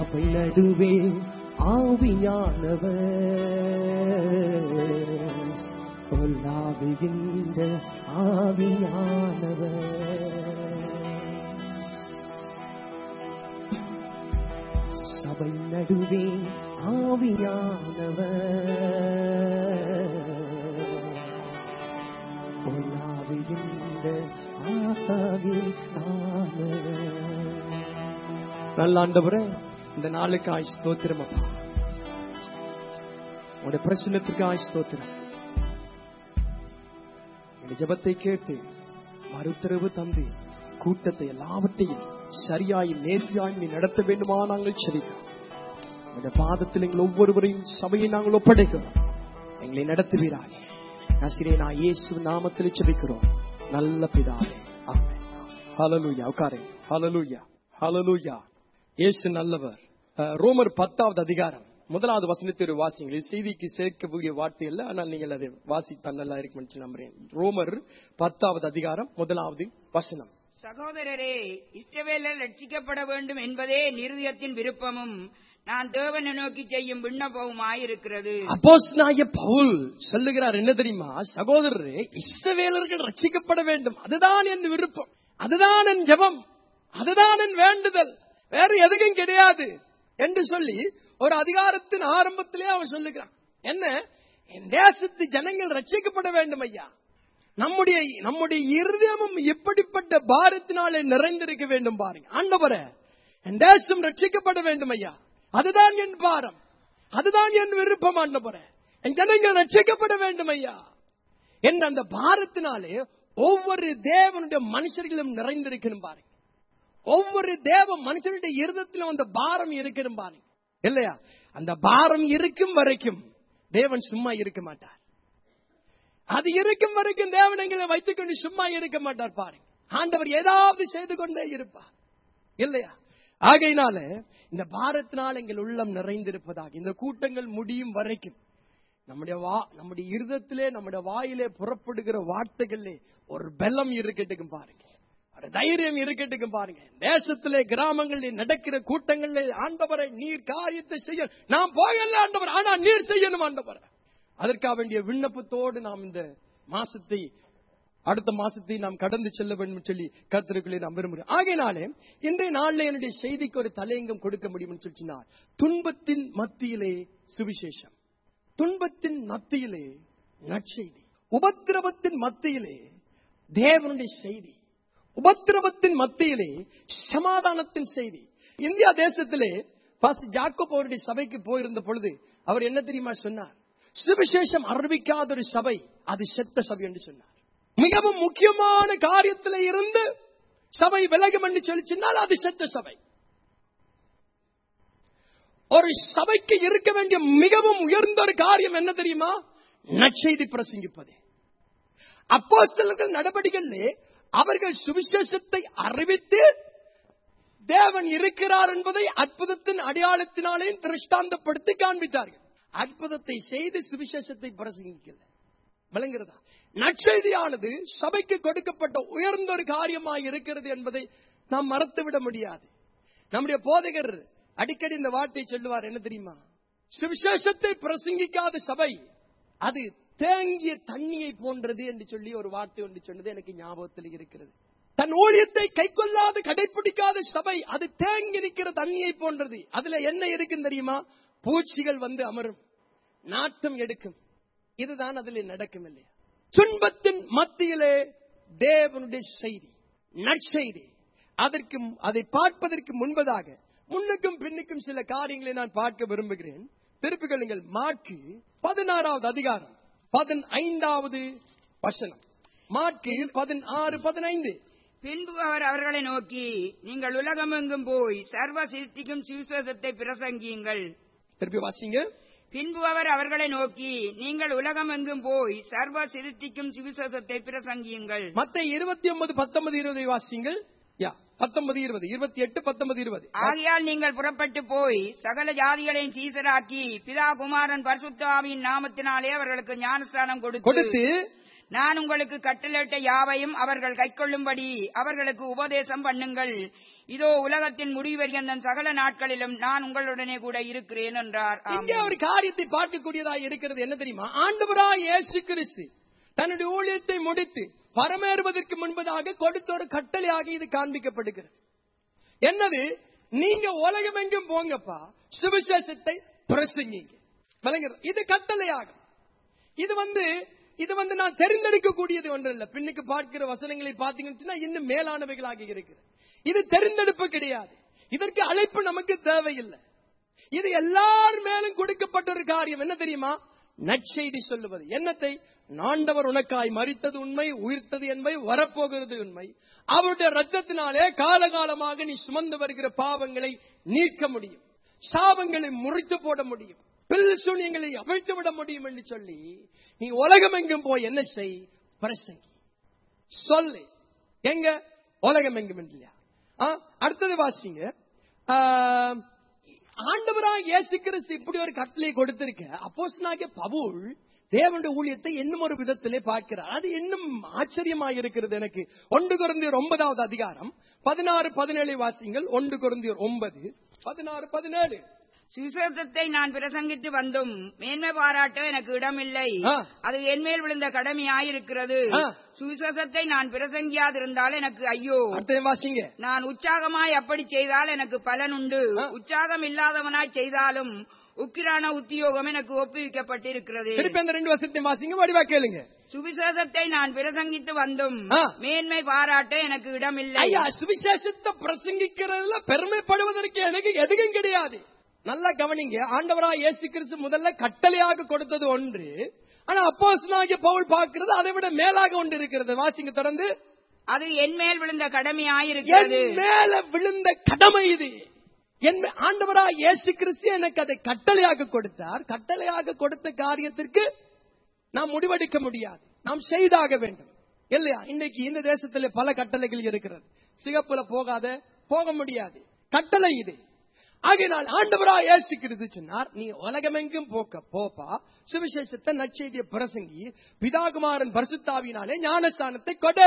சபை நடுவே ஆவியானவர் பொல்லாவுகின்ற ஆவியானவர் சபை நடுவே ஆவியானவர் பொல்லாவுகின்ற ஆவியானவர் நல்ல ஆண்டவரே இந்த நாளுக்கு ஸ்தோத்திரம் அப்பா உங்களுடைய பிரச்சனத்துக்கு ஸ்தோத்திரம் இந்த ஜெபத்தை கேட்டு மறுத்தரவு தந்து கூட்டத்தை எல்லாவற்றையும் சரியாய் நேர்த்தியாய் நீ நடத்த வேண்டுமா நாங்கள் செபிக்கிறோம் உங்களுடைய பாதத்தில் எங்கள் ஒவ்வொருவரையும் சபையை நாங்கள் ஒப்படைக்கிறோம் எங்களை நடத்துவீராய் நசிரே நான் இயேசு நாமத்தில் செபிக்கிறோம் நல்ல பிதாவே ஆமென் ஹalleluya உட்காரே ஹalleluya ஹalleluya இயேசு நல்லவர் அஹ், ரோமர் பத்தாவது அதிகாரம் முதலாவது வசனத்தை ஒரு வாசிங்கள் இது செய்திக்கு சேர்க்கக்கூடிய வார்த்தை அல்ல ஆனால் நீங்கள் அதை வாசித்தால் நல்லா இருக்கும் என்று நம்புறேன் ரோமர் பத்தாவது அதிகாரம் முதலாவது வசனம் சகோதரரே இஷ்டவேலர் ரட்சிக்கப்பட வேண்டும் என்பதே நிருதயத்தின் விருப்பமும் நான் தேவனை நோக்கி செய்யும் விண்ணப்பவுமாயிருக்கிறது அப்போஸ்தலனாகிய பவுல் சொல்லுகிறார் என்ன தெரியுமா சகோதரரே இஸ்ரவேலர்கள் ரட்சிக்கப்பட வேண்டும் அதுதான் என் விருப்பம் அதுதான் என் ஜெபம் அதுதான் என் வேண்டுதல் வேற எதுக்கும் கிடையாது என்று சொல்லி ஒரு அதிகாரத்தின் ஆரம்பத்திலே அவன் சொல்லுகிறான் என்ன என் தேசத்து ஜனங்கள் ரட்சிக்கப்பட வேண்டும் ஐயா நம்முடைய நம்முடைய இருதயமும் எப்படிப்பட்ட பாரத்தினாலே நிறைந்திருக்க வேண்டும் பாருங்க ஆண்டவரே என் தேசம் ரட்சிக்கப்பட வேண்டும் ஐயா அதுதான் என் பாரம் அதுதான் என் விருப்பம் ஆண்டவரே என் ஜனங்கள் ரட்சிக்கப்பட வேண்டும் ஐயா என்ற அந்த பாரத்தினாலே ஒவ்வொரு தேவனுடைய மனுஷர்களும் நிறைந்திருக்கணும் பாருங்க ஒவ்வொரு தேவ மனுஷனுடைய இருதத்திலும் அந்த பாரம் இருக்கணும் பாருங்க இல்லையா அந்த பாரம் இருக்கும் வரைக்கும் தேவன் சும்மா இருக்க மாட்டார் அது இருக்கும் வரைக்கும் தேவன் எங்களை வைத்துக் கொண்டு சும்மா இருக்க மாட்டார் பாருங்க ஆண்டவர் ஏதாவது செய்து கொண்டே இருப்பார் இல்லையா ஆகையினால இந்த பாரத்தினால் எங்கள் உள்ளம் நிறைந்திருப்பதாக இந்த கூட்டங்கள் முடியும் வரைக்கும் நம்முடைய வா நம்முடைய இருதத்திலே நம்முடைய வாயிலே புறப்படுகிற வார்த்தைகளிலே ஒரு பலம் இருக்கட்டும் பாருங்க ஒரு தைரியம் இருக்கட்டும் பாருங்க தேசத்திலே கிராமங்களில் நடக்கிற கூட்டங்களிலே ஆண்டவரை நீர் காரியத்தை செய்ய நாம் போகல ஆண்டவர் ஆனா நீர் செய்யணும் ஆண்டவர் அதற்காக வேண்டிய விண்ணப்பத்தோடு நாம் இந்த மாசத்தை அடுத்த மாசத்தை நாம் கடந்து செல்ல வேண்டும் என்று சொல்லி கத்திரக்குள்ளே நாம் விரும்புகிறோம் ஆகையினாலே இன்றைய நாளில் என்னுடைய செய்திக்கு ஒரு தலையங்கம் கொடுக்க முடியும்னு சொல்லி சொன்னார் துன்பத்தின் மத்தியிலே சுவிசேஷம் துன்பத்தின் மத்தியிலே நற்செய்தி உபத்திரவத்தின் மத்தியிலே தேவனுடைய செய்தி உபத்திரவத்தின் மத்தியிலே சமாதானத்தின் செய்தி இந்தியா தேசத்திலே பாஸ்டர் ஜாக்கோப் அவருடைய சபைக்கு போயிருந்த பொழுது அவர் என்ன தெரியுமா சொன்னார் சுவிசேஷம் அறிவிக்காத ஒரு சபை அது செத்த சபை என்று சொன்னார் மிகவும் முக்கியமான காரியத்தில் இருந்து சபை விலகும் என்று சொல்லி சொன்னால் அது செத்த சபை ஒரு சபைக்கு இருக்க வேண்டிய மிகவும் உயர்ந்த ஒரு காரியம் என்ன தெரியுமா நற்செய்தி பிரசங்கிப்பது அப்போஸ்தலர்கள் நடவடிக்கைகளிலே அவர்கள் சுவிசேஷத்தை அறிவித்து தேவன் இருக்கிறார் என்பதை அற்புதத்தின் அடையாளத்தினாலேயும் திருஷ்டாந்தப்படுத்தி காண்பித்தார்கள் அற்புதத்தை செய்து சுவிசேஷத்தை பிரசங்கிக்கல விளங்குகிறதா நற்செய்தியானது சபைக்கு கொடுக்கப்பட்ட உயர்ந்த ஒரு காரியமாய் இருக்கிறது என்பதை நாம் மறந்துவிட முடியாது நம்முடைய போதகர் அடிக்கடி இந்த வார்த்தை சொல்லுவார் என்ன தெரியுமா சுவிசேஷத்தை பிரசங்கிக்காத சபை அது தேங்கிய தண்ணியை போன்றது என்று சொல்லி ஒரு வார்த்தை ஒன்று சொன்னது எனக்கு ஞாபகத்தில் இருக்கிறது தன் ஊழியத்தை கை கொள்ளாது கடைபிடிக்காத சபை அது தேங்கி நிற்கிற தண்ணியை போன்றது அதுல என்ன இருக்குன்னு தெரியுமா பூச்சிகள் வந்து அமரும் நாட்டம் எடுக்கும் இதுதான் அதில் நடக்கும் இல்லையா துன்பத்தின் மத்தியிலே தேவனுடைய செய்தி நற்செய்தி அதற்கு அதை பார்ப்பதற்கு முன்பதாக முன்னுக்கும் பின்னுக்கும் சில காரியங்களை நான் பார்க்க விரும்புகிறேன் திருப்பிகள் நீங்கள் மாற்கு பதினாறாவது அதிகாரம் பதினைந்தாவது வசனம் மாற்கு பதினாறு பதினைந்து பின்பு அவர் அவர்களை நோக்கி நீங்கள் உலகமெங்கும் போய் சர்வ சிருஷ்டிக்கும் சுவிசேஷத்தை பிரசங்கியுங்கள் திருப்பி வாசிங்க பின்பு அவர் அவர்களை நோக்கி நீங்கள் உலகமெங்கும் போய் சர்வ சிருஷ்டிக்கும் சுவிசேஷத்தை பிரசங்கியுங்கள் மத்த இருபத்தி ஒன்பது பத்தொன்பது இருபதை வாசிங்கள் யா பத்தொன்பது இருபது இருபத்தி எட்டு பத்தொன்பது இருபது ஆகையால் நீங்கள் புறப்பட்டு போய் சகல ஜாதிகளையும் சீசராக்கி பிதா குமாரன் பரிசுத்த ஆவியின் நாமத்தினாலே அவர்களுக்கு ஞானஸ்தானம் கொடுத்து கொடுத்து நான் உங்களுக்கு கட்டளையிட்ட யாவையும் அவர்கள் கைக்கொள்ளும்படி அவர்களுக்கு உபதேசம் பண்ணுங்கள் இதோ உலகத்தின் முடிவரியந்தன் சகல நாட்களிலும் நான் உங்களுடனே கூட இருக்கிறேன் என்றார் இங்கே ஆமென். ஒரு காரியத்தை பார்க்கக்கூடியதாக இருக்கிறது என்ன தெரியுமா ஆண்டவராய் இயேசு கிறிஸ்து தன்னுடைய ஊழியத்தை முடித்து பரமேறுவதற்கு முன்பதாக கொடுத்த ஒரு கட்டளையாக இது காண்பிக்கப்படுகிறது என்னது நீங்க உலகமெங்கும் போங்கப்பா சுவிசேஷத்தை பிரசங்கிங்க விளங்குறது இது கட்டளையாகும் இது வந்து இது வந்து நான் தெரிந்தெடுக்க கூடியது ஒன்று இல்ல பின்னுக்கு பார்க்கிற வசனங்களை பார்த்தீங்கன்னு சொன்னா இன்னும் மேலானவைகளாக இருக்கிறது இது தெரிந்தெடுப்பு கிடையாது இதற்கு அழைப்பு நமக்கு தேவையில்லை இது எல்லார் மேலும் கொடுக்கப்பட்ட ஒரு காரியம் என்ன தெரியுமா நற்செய்தி சொல்லுவது என்னத்தை நாண்டவர் உனக்காய் மரித்தது உண்மை உயிர்த்தது என்பை வரப்போகிறது உண்மை அவருடைய ரத்தத்தினாலே காலகாலமாக நீ சுமந்து வருகிற பாவங்களை நீக்க முடியும் சாபங்களை முறித்து போட முடியும் பில் சூனியங்களை அமைத்து விட முடியும் என்று சொல்லி நீ உலகம் எங்கும் போய் என்ன செய் பிரசங்கி சொல்லு எங்க உலகம் எங்கும் இல்லையா ஆ, அடுத்தது வாசிங்க ஆ, ஆண்டவராக இயேசு கிறிஸ்து இப்படி ஒரு கட்டளை கொடுத்திருக்க அப்போஸ்தலனாகிய பவுல் தேவனுடைய ஊழியத்தை இன்னும் ஒரு விதத்திலே பார்க்கிறார் அது இன்னும் ஆச்சரியமாக இருக்கிறது எனக்கு ஒன்று குறைந்தியர் ஒன்பதாவது அதிகாரம் பதினாறு பதினேழு வாசிங்கள் ஒன்று குறைந்தியர் ஒன்பது பதினாறு பதினேழு சுவிசேஷத்தை நான் பிரசங்கித்து வந்தும் மேன்மை பாராட்ட எனக்கு இடமில்லை ஆ. அது என்மேல் விழுந்த கடமையாயிருக்கிறது ஆ. சுவிசேஷத்தை நான் பிரசங்கியாதிருந்தால் எனக்கு ஐயோ அடுத்தது வாசிங்க நான் உற்சாகமாய் அப்படி செய்தால் எனக்கு பலன் உண்டு ஆ. உற்சாகம் இல்லாதவனாய் செய்தாலும் உக்கிரான உத்தியோகம் எனக்கு ஒப்புவிக்கப்பட்டிருக்கிறது திருப்பி அந்த ரெண்டு வருஷத்தையும் வாசிங்க வடிவா கேளுங்க சுவிசேஷத்தை நான் பிரசங்கித்து வந்தும் ஆ. மேன்மை பாராட்ட எனக்கு இடமில்லை ஐயா சுவிசேஷத்தை பிரசங்கிக்கிறதுல பெருமைப்படுவதற்கு எனக்கு எதுவும் கிடையாது நல்லா கவனிங்க ஆண்டவரா இயேசு கிறிஸ்து முதல்ல கட்டளையாக கொடுத்தது ஒன்று ஆனா அப்போஸ்தலனாகிய பவுல் பார்க்கிறது அதை விட மேலாக ஒன்று இருக்கிறது வாசிங்க தொடர்ந்து அது என்மேல் விழுந்த என் கடமையாயிருக்கிறது மேல விழுந்த கடமை இது என் மே- ஆண்டவரா இயேசு கிறிஸ்து எனக்கு அதை கட்டளையாக கொடுத்தார் கட்டளையாக கொடுத்த காரியத்திற்கு நாம் முடிவெடுக்க முடியாது நாம் செய்தாக வேண்டும் இல்லையா இன்னைக்கு இந்த தேசத்துல பல கட்டளைகள் இருக்கிறது சிகப்புல போகாத போக முடியாது கட்டளை இது ஆகையினால் ஆண்டவரா இயேசு கிறிஸ்து சொன்னார் நீ உலகமெங்கும் போக்க போப்பா சுவிசேஷத்தை நற்செய்தியை பிரசங்கி பிதாகுமாரன் பரிசுத்தாவினாலே ஞானஸ்தானத்தை கொடு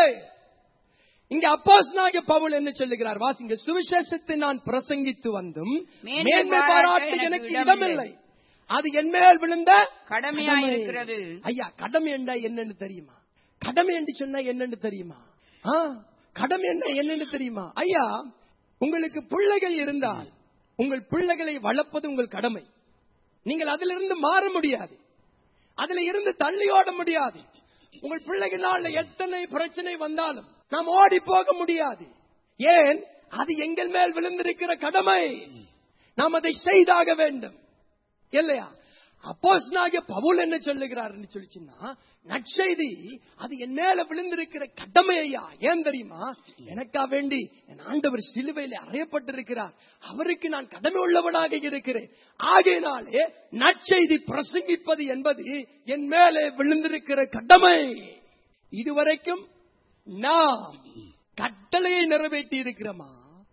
இங்க அப்போஸ்தலனாகிய பவுல் என்ன சொல்லுகிறார் வாசிங்க சுவிசேஷத்தை நான் பிரசங்கித்து வந்தும் மேன்மை மேன்மை பாராட்ட பாராட்ட எனக்கு எனக்கு இடமில்லை. இடமில்லை அது என் மேல் விழுந்த கடமையாயிருக்கிறது. கடமை. ஐயா கடமை என்றா என்னன்னு தெரியுமா கடமை என்று சொன்னா என்னன்னு தெரியுமா ஆ, கடமை என்ன என்னன்னு தெரியுமா ஐயா உங்களுக்கு பிள்ளைகள் இருந்தால் உங்கள் பிள்ளைகளை வளர்ப்பது உங்கள் கடமை நீங்கள் அதிலிருந்து மாற முடியாது அதுல இருந்து தள்ளி ஓட முடியாது உங்கள் பிள்ளைகளால எத்தனை பிரச்சனை வந்தாலும் நாம் ஓடி போக முடியாது ஏன் அது எங்கள் மேல் விழுந்திருக்கிற கடமை நாம் அதை செய்தாக வேண்டும் இல்லையா அப்போஸ்தலனாகிய பவுல் என்ன சொல்லுகிறார் சொல்லிச்சுன்னா நற்செய்தி அது என் மேல விழுந்திருக்கிற கடமை ஐயா ஏன் தெரியுமா எனக்கா வேண்டி என் ஆண்டவர் சிலுவையில் அறையப்பட்டிருக்கிறார் அவருக்கு நான் கடமை உள்ளவனாக இருக்கிறேன் ஆகையினாலே நற்செய்தி பிரசங்கிப்பது என்பது என் மேலே விழுந்திருக்கிற கடமை இதுவரைக்கும் நாம் கட்டளையை நிறைவேற்றி இருக்கிறோமா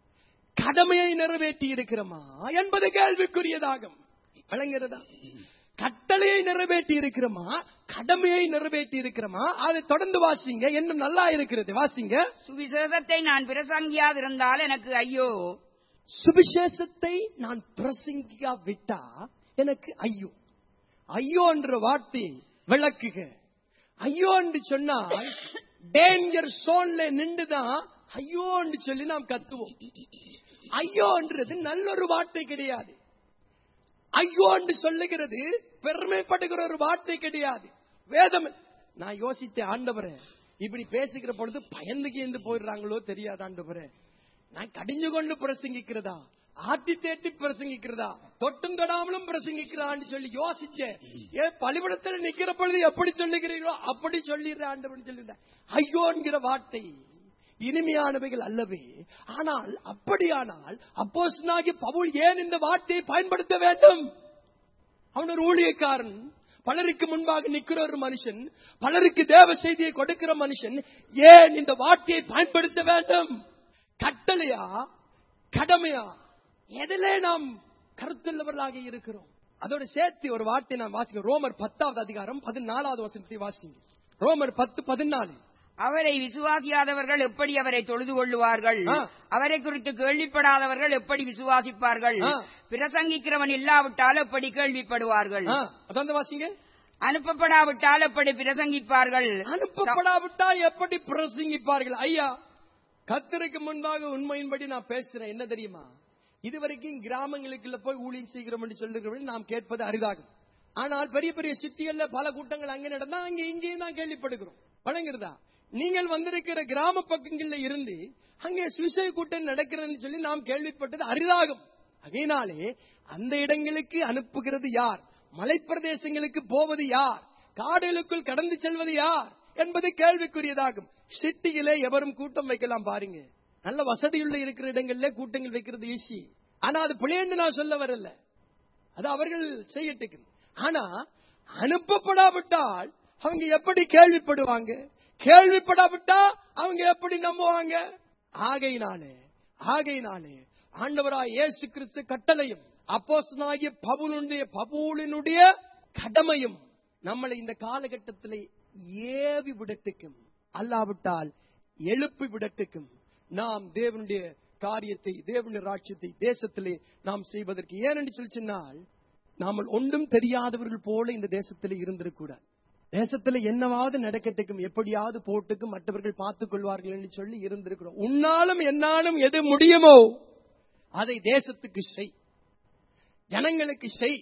கடமையை நிறைவேற்றி இருக்கிறோமா என்பது கேள்விக்குரியதாகும் விளங்குகிறதா கட்டளையை நிறைவேற்றி இருக்கிறோமா கடமையை நிறைவேற்றி இருக்கிறோமா அதை தொடர்ந்து வாசிங்க இன்னும் நல்லா இருக்கிறது வாசிங்க சுவிசேஷத்தை நான் பிரசங்கியாதிருந்தால் எனக்கு ஐயோ சுவிசேஷத்தை நான் பிரசங்கியா விட்டா எனக்கு ஐயோ ஐயோ என்ற வார்த்தை விளக்குக ஐயோ என்று சொன்னால் டேஞ்சர் சோன்ல நின்றுதான் ஐயோ என்று சொல்லி நாம் கத்துவோம் ஐயோன்றது நல்ல ஒரு வார்த்தை கிடையாது ஐயோ என்று சொல்லுகிறது பெருமைப்படுகிற ஒரு வார்த்தை கிடையாது வேதம் நான் யோசித்தேன் ஆண்டவரே இப்படி பேசுகிற பொழுது பயந்து கீந்து போயிடுறாங்களோ தெரியாது ஆண்டவரே நான் கடிஞ்சு கொண்டு பிரசங்கிக்கிறதா ஆட்டி தேட்டி பிரசங்கிக்கிறதா தொட்டும் தொடாமலும் பிரசங்கிக்கிறான்னு சொல்லி யோசிச்சேன் ஏ பலிபடத்துல நிக்கிற பொழுது எப்படி சொல்லுகிறீர்களோ அப்படி சொல்லிடுறேன் ஆண்டவன் சொல்லிடுறேன் ஐயோங்கிற வார்த்தை இனிமையானவைகள் அல்லவே ஆனால் அப்படியானால் அப்போஸ்தலனாகிய பவுல் ஏன் இந்த வார்த்தையை பயன்படுத்த வேண்டும் அவன் ஒரு ஊழியக்காரன் பலருக்கு முன்பாக நிற்கிற ஒரு மனுஷன் பலருக்கு தேவ செய்தியை கொடுக்கிற மனுஷன் ஏன் இந்த வார்த்தையை பயன்படுத்த வேண்டும் கட்டளையா கடமையா எதிலே நாம் கருத்துள்ளவர்களாக இருக்கிறோம் அதோட சேர்த்து ஒரு வார்த்தை நான் வாசிக்கிறேன் ரோமர் பத்தாவது அதிகாரம் பதினாலாவது வசனத்தை வாசிங்க ரோமர் பத்து பதினாலு அவரை விசுவாசியாதவர்கள் எப்படி அவரை தொழுது கொள்ளுவார்கள் ஆ. அவரை குறித்து கேள்விப்படாதவர்கள் எப்படி விசுவாசிப்பார்கள் ஆ. பிரசங்கிக்கிறவன் இல்லாவிட்டால் எப்படி கேள்விப்படுவார்கள் ஆ, அதான் வாசிங்க அனுப்பப்படாவிட்டால் எப்படி பிரசங்கிப்பார்கள் அனுப்பப்படாவிட்டால் எப்படி பிரசங்கிப்பார்கள் ஐயா கத்தருக்கு முன்பாக உண்மையின்படி நான் பேசுறேன் என்ன தெரியுமா இதுவரைக்கும் கிராமங்களுக்குள்ள போய் ஊழியம் செய்கிறோம் என்று சொல்லுகிறவர்கள் நாம் கேட்பது அரிதாகும் ஆனால் பெரிய பெரிய சிட்டிகள்ல பல கூட்டங்கள் அங்க நடந்தா அங்க இங்கேயும் தான் கேள்விப்படுகிறோம் வழங்குறதா நீங்கள் வந்திருக்கிற கிராம பக்கங்கள்ல இருந்து அங்கே சுவிசை கூட்டம் நடக்கிறதுன்னு சொல்லி நாம் கேள்விப்பட்டது அரிதாகும் அதனாலே அந்த இடங்களுக்கு அனுப்புகிறது யார் மலைப்பிரதேசங்களுக்கு போவது யார் காடுகளுக்குள் கடந்து செல்வது யார் என்பது கேள்விக்குரியதாகும் சிட்டியிலே எவரும் கூட்டம் வைக்கலாம் பாருங்க நல்ல வசதியுள்ள இருக்கிற இடங்கள்ல கூட்டங்கள் வைக்கிறது ஈஸி ஆனா அது பிள்ளைன்னு நான் சொல்ல வரல அது அவர்கள் செய்யட்டுக்கு ஆனா அனுப்பப்படாவிட்டால் அவங்க எப்படி கேள்விப்படுவாங்க கேள்விப்படாவிட்டா அவங்க எப்படி நம்புவாங்க ஆகையினாலே ஆகையினாலே ஆண்டவராய் இயேசு கிறிஸ்து கட்டளையும் அப்போஸ்தலனாகிய பவுலுடைய பவுலினுடைய கடமையும் நம்மளை இந்த காலகட்டத்தில் ஏவி விடட்டுக்கும் அல்லாவிட்டால் எழுப்பி விடட்டுக்கும் நாம் தேவனுடைய காரியத்தை தேவனுடைய ராட்சியத்தை தேசத்திலே நாம் செய்வதற்கு ஏனென்று சொல்லி சொன்னால் நாமல் ஒன்றும் தெரியாதவர்கள் போல இந்த தேசத்திலே இருந்திருக்கூடாது தேசத்துல என்னவாவது நடக்கட்டுக்கும் எப்படியாவது போட்டுக்கும் மற்றவர்கள் பார்த்துக் கொள்வார்கள் என்று சொல்லி இருந்திருக்கிறோம் உன்னாலும் என்னாலும் எது முடியுமோ அதை தேசத்துக்கு செய் ஜனங்களுக்கு செய்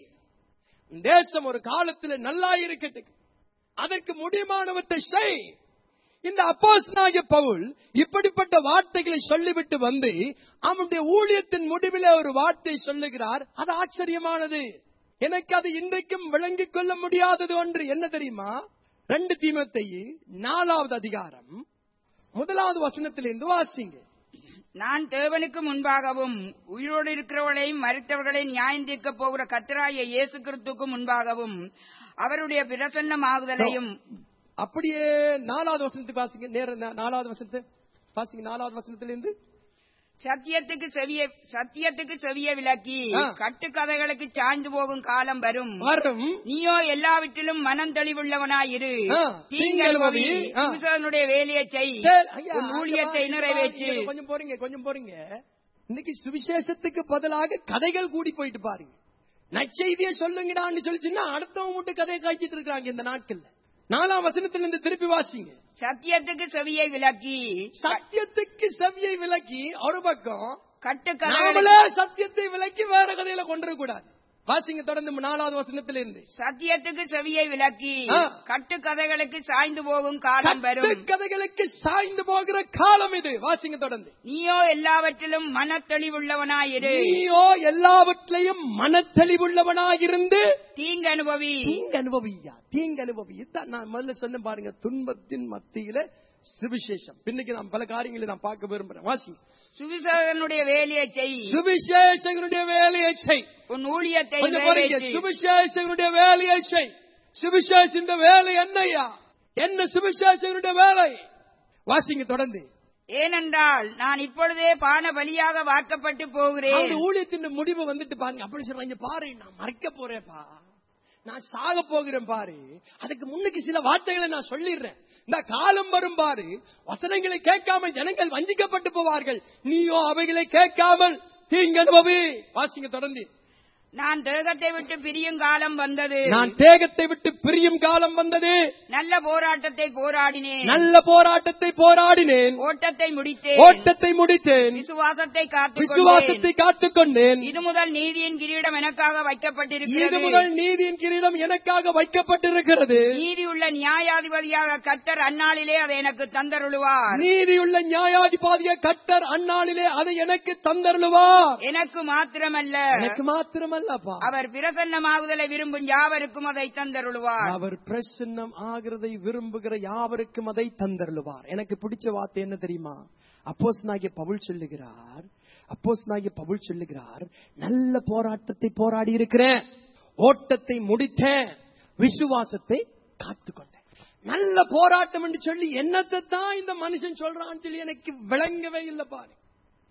தேசம் ஒரு காலத்துல நல்லா இருக்கட்டும் அதற்கு முடியுமானவற்றை செய் இந்த அப்போஸ்தலனாகிய பவுல் இப்படிப்பட்ட வார்த்தைகளை சொல்லிவிட்டு வந்து அவனுடைய ஊழியத்தின் முடிவிலே ஒரு வார்த்தை சொல்லுகிறார் அது ஆச்சரியமானது எனக்கு அது இன்றைக்கும் விளங்கிக் கொள்ள முடியாதது ஒன்று என்ன தெரியுமா ரெண்டு தீமத்தை நாலாவது அதிகாரம் முதலாவது வசனத்திலிருந்து வாசிங்க நான் தேவனுக்கு முன்பாகவும் உயிரோடு இருக்கிறவர்களையும் மறித்தவர்களையும் நியாயம் தீர்க்கப் போகிற கத்தராய இயேசு கிறிஸ்துக்கு முன்பாகவும் அவருடைய பிரசன்னமாகுதலையும் அப்படியே நாலாவது வசனத்துக்கு வாசிங்க நேர நா- நாலாவது வசனத்தை வாசிங்க நாலாவது வசனத்திலிருந்து சத்தியத்துக்கு செவிய சத்தியத்துக்கு செவிய விலக்கி ஆ. கட்டுக்கதைகளுக்கு சாய்ந்து போகும் காலம் வரும் வரும் நீயோ எல்லாவற்றிலும் மனம் தெளிவுள்ளவனாயிரு ஆ, தீங்கழுவி தீங்கழுவி, ஆ. புருஷனுடைய வேலையை செய் சரி, ஐயா, உன் அங்க ஊழியத்தை பாருங்க, நிறைவேற்று பாருங்க, கொஞ்சம் போறீங்க கொஞ்சம் போறீங்க இன்னைக்கு சுவிசேஷத்துக்கு பதிலாக கதைகள் கூடி போயிட்டு பாருங்க நற்செய்தியை சொல்லுங்கடான்னு சொல்லிச்சுன்னா அடுத்தவங்க மட்டும் கதையை காய்ச்சிட்டு இருக்காங்க இந்த நாட்கள்ல நாலாம் வசனத்துல இருந்து திருப்பி வாசிங்க சத்தியத்துக்கு செவியை விலக்கி சத்தியத்துக்கு செவியை விலக்கி ஒரு பக்கம் கட்டுக்கதைகளுக்கு நாமளே சத்தியத்தை விலக்கி வேற கதையில கொண்டு கூடாது வாசிங்க தொடர்ந்து நாலாவது வசனத்துல இருந்து சத்தியத்துக்கு செவியை விலக்கி ஆ. கட்டுக்கதைகளுக்கு சாய்ந்து போகும் காலம் வரும் கதைகளுக்கு சாய்ந்து போகிற காலம் இது வாசிங்க தொடர்ந்து நீயோ எல்லாவற்றிலும் மனத்தெளிவுள்ளவனாயிரு நீயோ எல்லாவற்றையும் மனத்தெளிவுள்ளவனாயிருந்து தீங்கு அனுபவி தீங்கு அனுபவியா தீங்கு அனுபவி இதான் நான் முதல்ல சொன்ன பாருங்க துன்பத்தின் மத்தியில சுவிசேஷம் பின்னைக்கு நான் பல காரியங்களை நான் பார்க்க விரும்புறேன் வாசி சுவிசேஷனுடைய வேலையை செய் சுவிசேஷகனுடைய வேலையை செய் உன் ஊழியத்தை கொஞ்சம் பாருங்க நிறைவேற்று. சுவிசேஷகனுடைய வேலையை செய் சுவிசேஷ இந்த வேலை என்னையா என்ன சுவிசேஷகனுடைய வேலை வாசிங்க தொடர்ந்து ஏனென்றால் நான் இப்பொழுதே பான பலியாக வார்க்கப்பட்டு போகிறேன் அவருடைய ஊழியத்தின் முடிவு வந்துட்டு பாருங்க அப்படி சொல்றாங்க பாரு நான் மறைக்க போறேன்ப்பா நான் சாக போகிறேன் பாரு அதுக்கு முன்னுக்கு சில வார்த்தைகளை நான் சொல்லிடுறேன் இந்த காலம் வரும் பாரு வசனங்களை கேட்காமல் ஜனங்கள் வஞ்சிக்கப்பட்டு போவார்கள் நீயோ அவைகளை கேட்காமல் தீங்கு அனுபவி வாசிங்க தொடர்ந்து நான் தேகத்தை விட்டு பிரியும் காலம் வந்தது நான் தேகத்தை விட்டு பிரியும் காலம் வந்தது நல்ல போராட்டத்தை போராடினேன் நல்ல போராட்டத்தை போராடினேன் ஓட்டத்தை முடித்தேன் ஓட்டத்தை முடித்தேன் விசுவாசத்தை விசுவாசத்தை காத்துக்கொண்டேன் காத்துக்கொண்டேன் இது முதல் நீதியின் கிரீடம் எனக்காக இது வைக்கப்பட்டிருக்கிறது முதல் நீதியின் கிரீடம் எனக்காக வைக்கப்பட்டிருக்கிறது நீதியுள்ள நியாயாதிபதியாக கத்தர் அந்நாளிலே அதை எனக்கு தந்தருளுவார் நீதியுள்ள நியாயாதிபாதிய கட்டர் அந்நாளிலே அதை எனக்கு தந்தருளுவார் எனக்கு மாத்திரமல்ல எனக்கு மாத்திரமல்லப்பா அவர் பிரசன்னமாகுதலை விரும்பும் யாவருக்கும் அதை தந்தருளுவார் அவர் பிரசன்னம் ஆகிறதை விரும்புகிற யாவருக்கும் அதை தந்தருளுவார் எனக்கு பிடிச்ச வார்த்தை என்ன தெரியுமா அப்போஸ் நாகிய பவுல் சொல்லுகிறார் அப்போஸ் நாகிய பவுல் சொல்லுகிறார் நல்ல போராட்டத்தை போராடி இருக்கிறேன் ஓட்டத்தை முடித்தேன் விசுவாசத்தை காத்துக்கொண்டேன் நல்ல போராட்டம் என்று சொல்லி என்னத்தை தான் இந்த மனுஷன் சொல்றான்னு சொல்லி எனக்கு விளங்கவே இல்லை பாரு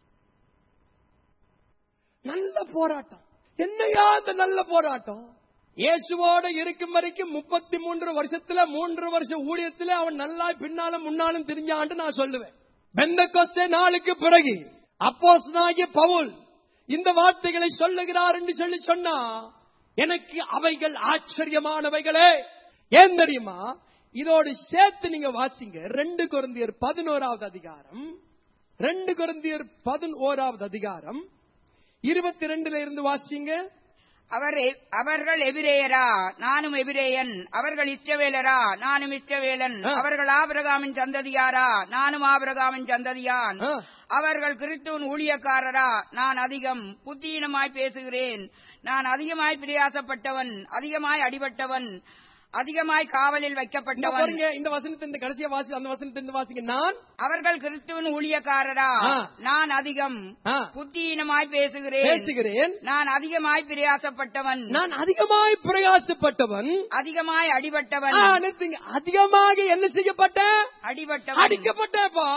நல்ல போராட்டம் என்னையா அந்த நல்ல போராட்டம் இயேசுவோட இருக்கும் வரைக்கும் முப்பத்தி மூன்று வருஷத்துல மூன்று வருஷ ஊழியத்துல அவன் நல்லா பின்னாலும் முன்னாலும் தெரிஞ்சான்ட்டு நான் சொல்லுவேன் பெந்த கொஸ்தே நாளுக்கு பிறகு அப்போஸ்தலனாகிய பவுல் இந்த வார்த்தைகளை சொல்லுகிறார் என்று சொல்லி சொன்னா எனக்கு அவைகள் ஆச்சரியமானவைகளே ஏன் தெரியுமா இதோடு சேர்த்து நீங்க வாசிங்க ரெண்டு குருந்தியர் பதினோராவது அதிகாரம் ரெண்டு குருந்தியர் பதினோராவது அதிகாரம் இருபத்தி ரெண்டுல இருந்து வாசிங்க அவர் எ- அவர்கள் எபிரேயரா நானும் எபிரேயன் அவர்கள் இஷ்டவேலரா நானும் இஷ்டவேலன் ஆ. அவர்கள் ஆபிரகாமின் சந்ததியாரா நானும் ஆபிரகாமின் சந்ததியான் ஆ. அவர்கள் கிறிஸ்துவின் ஊழியக்காரரா நான் அதிகம் புத்தியீனமாய் பேசுகிறேன் நான் அதிகமாய் பிரயாசப்பட்டவன் அதிகமாய் அடிபட்டவன் அதிகமாய் காவலில் இந்த வைக்கப்பட்டவன் பாருங்க இந்த வசனத்தை இந்த கடைசியா வாசி அந்த வசனத்தை இந்த வாசிங்க நான் அவர்கள் கிறிஸ்துவின் ஊழியக்காரரா ஆ. நான் அதிகம் ஆ, புத்தியீனமாய் பேசுகிறேன் பேசுகிறேன் நான் அதிகமாய் பிரயாசப்பட்டவன் நான் அதிகமாய் பிரயாசப்பட்டவன் அதிகமாய் அடிபட்டவன் ஆ, நிறுத்துங்க. அதிகமாக என்ன செய்யப்பட்ட அடிபட்டவன் அடிக்கப்பட்டப்பா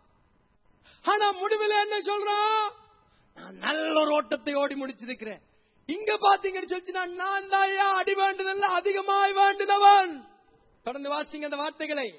ஆனா முடிவில் என்ன சொல்றான் நான் நல்ல ஒரு ஓட்டத்தை ஓடி முடிச்சிருக்கிறேன் இங்க பாத்தீங்கன்னு சொல்லிச்சுன்னா நான் தான் அடி வேண்டுதல்ல அதிகமாய் வேண்டுனவன் தொடர்ந்து வாசிங்க அந்த வார்த்தைகளை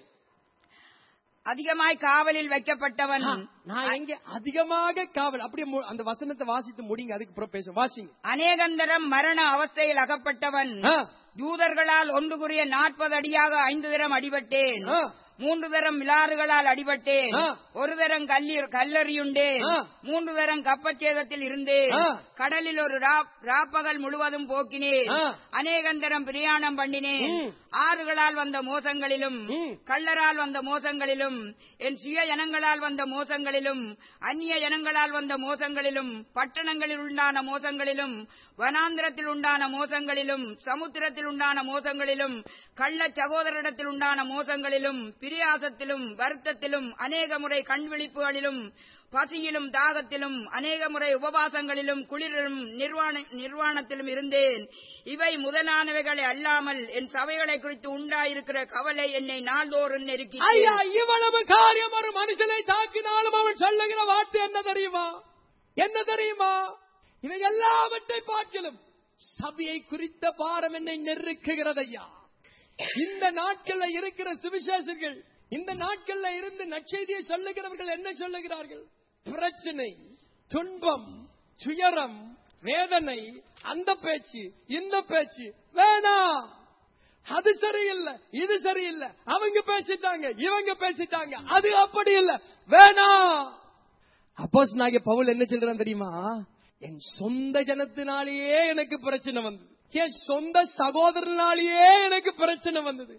அதிகமாய் காவலில் வைக்கப்பட்டவன் ஆ, நான் எங்க அதிகமாக காவல் அப்படியே மு- அந்த வசனத்தை வாசித்து முடிங்க அதுக்கு அப்புறம் பேசும் வாசிங்க அநேகந்தரம் மரண அவஸ்தையில் அகப்பட்டவன் ஆ, யூதர்களால் ஒன்று குறிய நாற்பது அடியாக ஐந்து தரம் அடிபட்டேன் ஆ. மூன்று தரம் மிலாறுகளால் அடிபட்டேன் ஆ. ஒரு தரம் கல்லி கல்லறியுண்டேன் ஆ. மூன்று தரம் கப்பச்சேதத்தில் இருந்தேன் ஆ. கடலில் ஒரு ரா- ராப்பகல் முழுவதும் போக்கினேன் ஆ. அநேகந்தரம் பிரயாணம் பண்ணினேன் ம். ஆறுகளால் வந்த மோசங்களிலும் ம். கள்ளரால் வந்த மோசங்களிலும் என் சுய ஜனங்களால் வந்த மோசங்களிலும் அந்நிய ஜனங்களால் வந்த மோசங்களிலும் பட்டணங்களில் உண்டான மோசங்களிலும் வனாந்திரத்தில் உண்டான மோசங்களிலும் சமுத்திரத்தில் உண்டான மோசங்களிலும் கள்ள சகோதரிடத்தில் உண்டான மோசங்களிலும் பிரியாசத்திலும் வருத்தத்திலும் அநேக முறை கண்விழிப்புகளிலும் பசியிலும் தாகத்திலும் அநேக முறை உபவாசங்களிலும் குளிரிலும் நிர்வாண நிர்வாணத்திலும் இருந்தேன் இவை முதலானவைகளை அல்லாமல் என் சபைகளை குறித்து உண்டாயிருக்கிற கவலை என்னை நாள்தோறும் நெருக்கி ஐயா இவ்வளவு காரியம் ஒரு மனுஷனை தாக்கினாலும் அவன் சொல்லுகிற வார்த்தை என்ன தெரியுமா என்ன தெரியுமா இவை எல்லாவற்றை பார்க்கலும் சபையை குறித்த பாரம் என்னை நெருக்குகிறது ஐயா இந்த நாட்கள்ல இருக்கிற சுவிசேஷர்கள் இந்த நாட்கள்ல இருந்து நற்செய்தியை சொல்லுகிறவர்கள் என்ன சொல்லுகிறார்கள் பிரச்சனை துன்பம் துயரம் வேதனை அந்த பேச்சு இந்த பேச்சு வேணாம் அது சரியில்லை இது சரியில்லை அவங்க பேசிட்டாங்க இவங்க பேசிட்டாங்க அது அப்படி இல்ல வேணாம் அப்போஸ் நாங்க பவுல் என்ன சொல்றான் தெரியுமா என் சொந்த ஜனத்தினாலேயே எனக்கு பிரச்சனை வந்தது என் சொந்த சகோதரனாலேயே எனக்கு பிரச்சனை வந்தது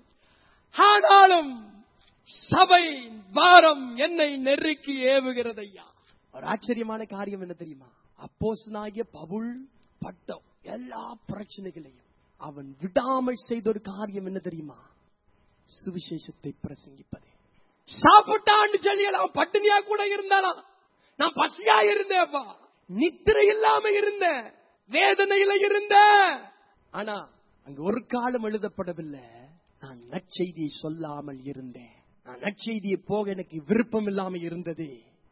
ஆனாலும் சபை பாரம் என்னை நெருக்கி ஏவுகிறது ஐயா ஒரு ஆச்சரியமான காரியம் என்ன தெரியுமா அப்போஸ் பவுல் பட்ட எல்லா பிரச்சனைகளையும் அவன் விடாமல் செய்த ஒரு காரியம் என்ன தெரியுமா சுவிசேஷத்தை பிரசங்கிப்பது சாப்பிட்டான்னு சொல்லி அவன் பட்டினியா கூட இருந்தானா நான் பசியா இருந்தேப்பா நித்திரை இல்லாம இருந்தேன் வேதனையில இருந்தேன் ஆனா அங்க ஒரு காலம் எழுதப்படவில்லை நான் நற்செய்தியை சொல்லாமல் இருந்தேன் நான் நற்செய்தியை போக எனக்கு விருப்பம் இல்லாம இருந்தது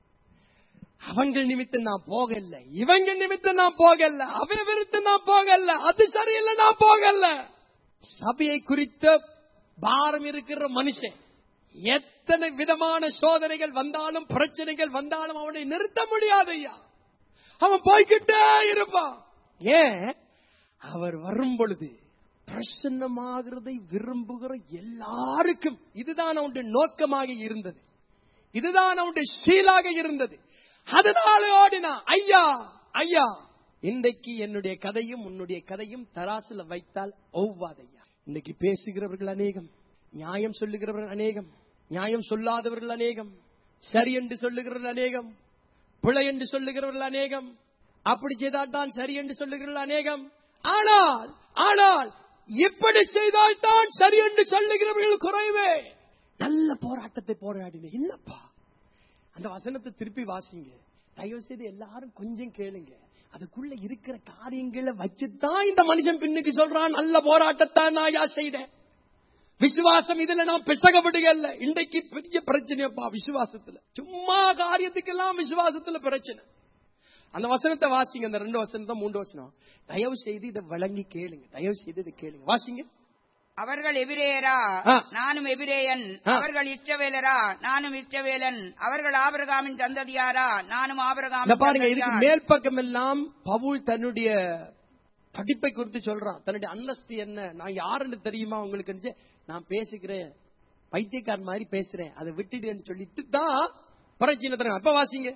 அவங்க நிமித்தம் நான் போகல இவங்க நிமித்தம் நான் போகல அவன் விருத்தம் நான் போகல அது சரியில்லை நான் போகல சபையை குறித்த பாரம் இருக்கிற மனுஷன் எத்தனை விதமான சோதனைகள் வந்தாலும் பிரச்சனைகள் வந்தாலும் அவனை நிறுத்த முடியாது ஐயா அவன் போய்கிட்டே இருப்பான் ஏன் அவர் வரும் பொழுது பிரசன்னமாகிறதை விரும்புகிற எல்லாருக்கும் இதுதான் அவனுடைய நோக்கமாக இருந்தது இதுதான் அவனுடைய ஷீலாக இருந்தது அதனால ஓடினா ஐயா ஐயா இன்றைக்கு என்னுடைய கதையும் உன்னுடைய கதையும் தராசுல வைத்தால் ஒவ்வாதையா இன்னைக்கு பேசுகிறவர்கள் அநேகம் நியாயம் சொல்லுகிறவர்கள் அநேகம் நியாயம் சொல்லாதவர்கள் அநேகம் சரி என்று சொல்லுகிறவர்கள் அநேகம் பிழை என்று சொல்லுகிறவர்கள் அநேகம் அப்படி செய்தால்தான் சரி என்று சொல்லுகிறவர்கள் அநேகம் ஆனால் ஆனால் இப்படி செய்தால்தான் சரி என்று சொல்லுகிறவர்கள் குறைவே நல்ல போராட்டத்தை போராடினேன் என்னப்பா அந்த வசனத்தை திருப்பி வாசிங்க தயவு செய்து எல்லாரும் கொஞ்சம் கேளுங்க அதுக்குள்ள இருக்கிற காரியங்களை வச்சுதான் இந்த மனுஷன் பின்னுக்கு சொல்றான் நல்ல போராட்டத்தான் நான் யா செய்தேன் விசுவாசம் இதுல நான் பிசகப்படுகல்ல இன்றைக்கு பெரிய பிரச்சனையப்பா விசுவாசத்துல சும்மா காரியத்துக்கெல்லாம் விசுவாசத்துல பிரச்சனை அந்த வசனத்தை வாசிங்க அந்த ரெண்டு வசனத்தை மூன்று வசனம் தயவு செய்து இதை வழங்கி கேளுங்க தயவு செய்து இதை கேளுங்க வாசிங்க அவர்கள் எபிரேயரா ஆ. நானும் எபிரேயன் ஆ. அவர்கள் இஷ்டவேலரா நானும் இஷ்டவேலன் அவர்கள் ஆபிரகாமின் சந்ததியாரா நானும் இந்த ஆபிரகாமின் பாருங்க இதுக்கு சந்ததியார். மேல் பக்கம் எல்லாம் பவுல் தன்னுடைய படிப்பை குறித்து சொல்றான் தன்னுடைய அந்தஸ்து என்ன நான் யாருன்னு தெரியுமா உங்களுக்கு நான் பேசுகிறேன் பைத்தியக்காரன் மாதிரி பேசுறேன் அதை விட்டுடுன்னு சொல்லிட்டு தான் பிரச்சனை தரேன் அப்ப வாசிங்க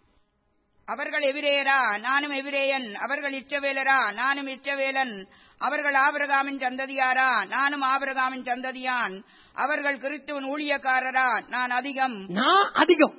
அவர்கள் எபிரேயரா நானும் எபிரேயன் அவர்கள் இஷ்டவேலரா நானும் இஷ்டவேலன் அவர்கள் ஆபிரகாமின் சந்ததியாரா நானும் ஆபிரகாமின் சந்ததியான் அவர்கள் கிறிஸ்துவின் ஊழியக்காரரா நான் அதிகம் நான் அதிகம்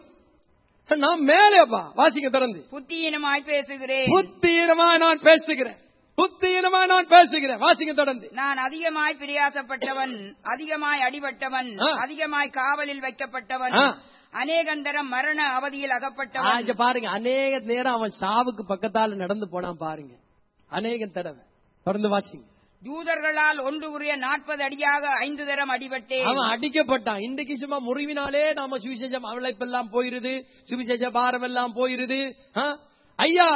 நான் மேலேப்பா வாசிங்க திறந்து புத்தியினமாய் பேசுகிறேன் புத்தீனமா நான் பேசுகிறேன் புத்தீனமா நான் பேசுகிறேன் வாசிங்க தொடர்ந்து நான் அதிகமாய் பிரியாசப்பட்டவன் அதிகமாய் அடிபட்டவன் ஆ. அதிகமாய் காவலில் வைக்கப்பட்டவன் ஆ. அநேகந்தரம் மரண அவதியில் ஆ, அகப்பட்டவன் இங்க பாருங்க அநேக நேரம் அவன் சாவுக்கு பக்கத்தால நடந்து போனான் பாருங்க அநேக தடவை தொடர்ந்து வாசிங்க யூதர்களால் ஒன்று உரிய நாற்பது அடியாக ஐந்து தரம் அடிபட்டேன் அவன் அடிக்கப்பட்டான் இன்றைக்கு சும்மா முறிவினாலே நாம சுவிசேஷம் அவளைப்பெல்லாம் போயிருது சுவிசேஷ பாரம் எல்லாம் போயிருது ஆ? ஐயா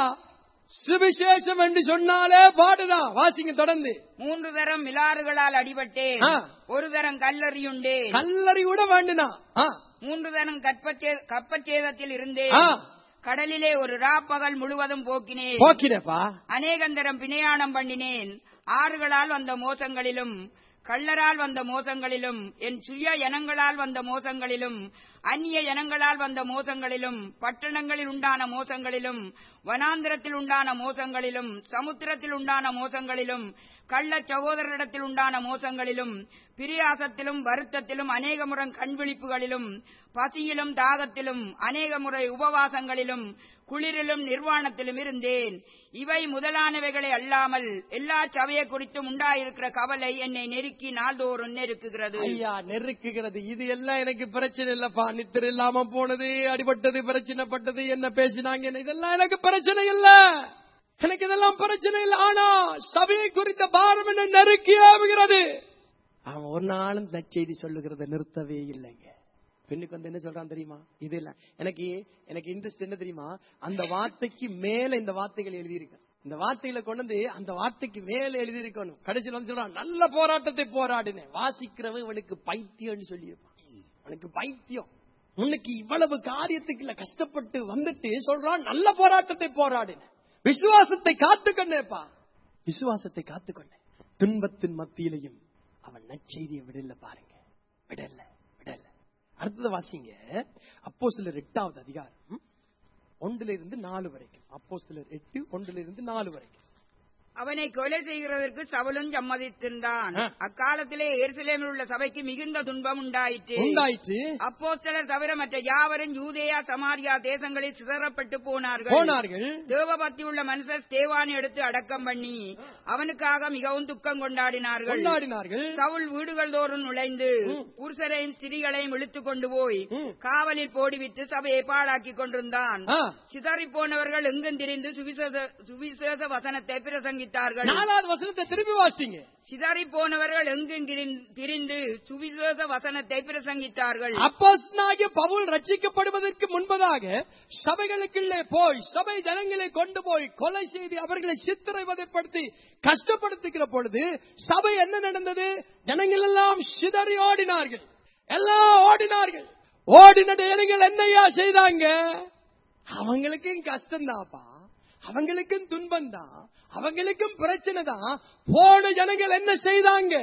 சுவிசேஷம் என்று சொன்னாலே பாடுதான் வாசிங்க தொடர்ந்து மூன்று தரம் மிலாறுகளால் அடிபட்டேன் ஆ. ஒரு தரம் கல்லறியுண்டேன் கல்லறி கூட வேண்டுனா ஆ, மூன்று தரம் கற்பச்சே- கப்பச்சேதத்தில் இருந்தேன் ஆ, கடலிலே ஒரு ராப்பகல் முழுவதும் போக்கினேன் போக்கினப்பா அநேகந்தரம் பிணையாணம் பண்ணினேன் ஆறுகளால் வந்த மோசங்களிலும் கள்ளரால் வந்த மோசங்களிலும் என் சுய இனங்களால் வந்த மோசங்களிலும் அந்நிய இனங்களால் வந்த மோசங்களிலும் பட்டணங்களில் உண்டான மோசங்களிலும் வனாந்திரத்தில் உண்டான மோசங்களிலும் சமுத்திரத்தில் உண்டான மோசங்களிலும் கள்ள சகோதரரிடத்தில் உண்டான மோசங்களிலும் பிரியாசத்திலும் வருத்தத்திலும் அநேக முறை கண்விழிப்புகளிலும் பசியிலும் தாகத்திலும் அநேக முறை உபவாசங்களிலும் குளிரிலும் நிர்வாணத்திலும் இருந்தேன் இவை முதலானவைகளை அல்லாமல் எல்லா சபையை குறித்தும் உண்டாயிருக்கிற கவலை என்னை நெருக்கி நாள்தோறும் நெருக்குகிறது ஐயா நெருக்குகிறது இது எல்லாம் எனக்கு பிரச்சனை இல்லப்பா நித்திர இல்லாம போனது அடிபட்டது பிரச்சனைப்பட்டது என்ன பேசினாங்க என்ன- இதெல்லாம் எனக்கு பிரச்சனை இல்ல எனக்கு இதெல்லாம் பிரச்சனை இல்ல ஆனா சபையை குறித்த பாரம் என்ன நெருக்கி ஆகுகிறது அவன் ஒரு நாளும் நற்செய்தி சொல்லுகிறத நிறுத்தவே இல்லைங்க பெண்ணுக்கு வந்து என்ன சொல்றான் தெரியுமா இது இல்ல எனக்கு எனக்கு இன்ட்ரெஸ்ட் என்ன தெரியுமா அந்த வார்த்தைக்கு மேல இந்த வார்த்தைகள் எழுதியிருக்கு இந்த வார்த்தைகளை கொண்டு வந்து அந்த வார்த்தைக்கு மேல எழுதியிருக்கணும் கடைசியில் வந்து சொல்றான் நல்ல போராட்டத்தை போராடினேன் வாசிக்கிறவன் இவனுக்கு பைத்தியம்னு சொல்லியிருப்பான் அவனுக்கு பைத்தியம் உனக்கு இவ்வளவு காரியத்துக்குள்ள கஷ்டப்பட்டு வந்துட்டு சொல்றான் நல்ல போராட்டத்தை போராடினேன் விசுவாசத்தை காத்துக்கொண்டேப்பா விசுவாசத்தை காத்துக்கொண்டேன் துன்பத்தின் மத்தியிலையும் அவன் நற்செய்தியை விடல பாருங்க விடல விடல அடுத்தது வாசிங்க அப்போ சிலர் எட்டாவது அதிகாரம் ஒன்றுல இருந்து நாலு வரைக்கும் அப்போ சிலர் எட்டு ஒன்றுல இருந்து நாலு வரைக்கும் அவனை கொலை செய்கிறதற்கு சவுலும் சம்மதித்திருந்தான் ஆ. அக்காலத்திலே எருசலேமில் உள்ள சபைக்கு மிகுந்த துன்பம் உண்டாயிற்று உண்டாயிற்று அப்போஸ்தலர் தவிர மற்ற யாவரும் யூதேயா சமாரியா தேசங்களில் சிதறப்பட்டு போனார்கள் போனார்கள் தேவபக்தி உள்ள மனுஷர் ஸ்தேவானை எடுத்து அடக்கம் பண்ணி அவனுக்காக மிகவும் துக்கம் கொண்டாடினார்கள் கொண்டாடினார்கள் சவுல் வீடுகள் தோறும் நுழைந்து ம். புருஷரையும் ஸ்திரீகளையும் இழுத்துக் கொண்டு போய் ம். காவலில் போடிவிட்டு சபையை பாழாக்கி கொண்டிருந்தான் ஆ. சிதறி போனவர்கள் எங்கும் திரிந்து சுவிசேஷ சுவிசேஷ வசனத்தை பிரசங்கித்தார்கள் நாலாவது வசனத்தை திருப்பி வாசிங்க சிதறி போனவர்கள் எங்கும் திரிந்- திரிந்து சுவிசேஷ வசனத்தை பிரசங்கித்தார்கள் அப்போஸ்தலனாகிய பவுல் ரட்சிக்கப்படுவதற்கு முன்பதாக சபைகளுக்குள்ளே போய் சபை ஜனங்களை கொண்டு போய் கொலை செய்து அவர்களை சித்திரவதைப்படுத்தி கஷ்டப்படுத்துகிற பொழுது சபை என்ன நடந்தது ஜனங்கள் எல்லாம் சிதறி ஓடினார்கள் எல்லாம் ஓடினார்கள் ஓடின ஜனங்கள் என்னையா செய்தாங்க அவங்களுக்கும் கஷ்டம்தான்ப்பா அவங்களுக்கும் துன்பம் தான் அவங்களுக்கும் பிரச்சனை தான் போன ஜனங்கள் என்ன செய்தாங்க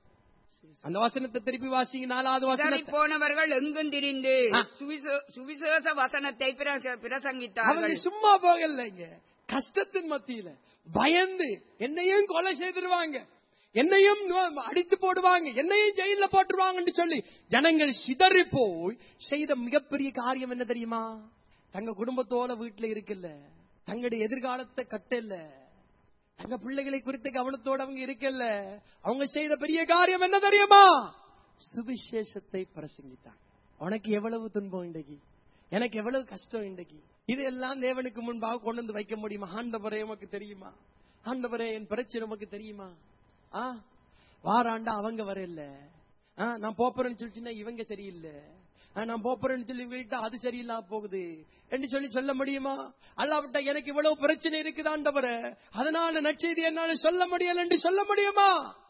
அந்த வசனத்தை திருப்பி வாசிங்க நாலாவது சிதறி வசனத்தை போனவர்கள் எங்கும் திரிந்து ஆ. சுவிசே- சுவிசேஷ வசனத்தை பிரச- அவங்க பிரசங்கித்தார்கள் சும்மா போகலைங்க கஷ்டத்தின் மத்தியில பயந்து என்னையும் கொலை செய்திருவாங்க என்னையும் அடித்து போடுவாங்க என்னையும் ஜெயில போட்டுருவாங்கன்னு சொல்லி ஜனங்கள் சிதறி போய் செய்த மிகப்பெரிய காரியம் என்ன தெரியுமா தங்க குடும்பத்தோட வீட்டுல இருக்குல்ல தங்களுடைய எதிர்காலத்தை கட்டல தங்க பிள்ளைகளை குறித்த கவனத்தோட அவங்க இருக்கல அவங்க செய்த பெரிய காரியம் என்ன தெரியுமா சுவிசேஷத்தை பிரசங்கித்தாங்க உனக்கு எவ்வளவு துன்பம் இன்றைக்கு எனக்கு எவ்வளவு கஷ்டம் இன்றைக்கு இதெல்லாம் தேவனுக்கு முன்பாக கொண்டு வந்து வைக்க முடியுமா ஆண்டவரே உமக்கு தெரியுமா ஆண்டவரே என் பிரச்சனை உமக்கு தெரியுமா ஆ வாராண்டா அவங்க வரல ஆ, நான் போப்பறேன்னு சொல்லிச்சுன்னா இவங்க சரியில்லை ஆ, நான் போறேன்னு சொல்லி வீட்டா அது சரியில்லாம போகுது என்று சொல்லி சொல்ல முடியுமா அல்லாவிட்ட எனக்கு இவ்வளவு பிரச்சனை இருக்குதாண்டவர அதனால நற்செய்தி என்னால சொல்ல முடியல என்று சொல்ல முடியுமா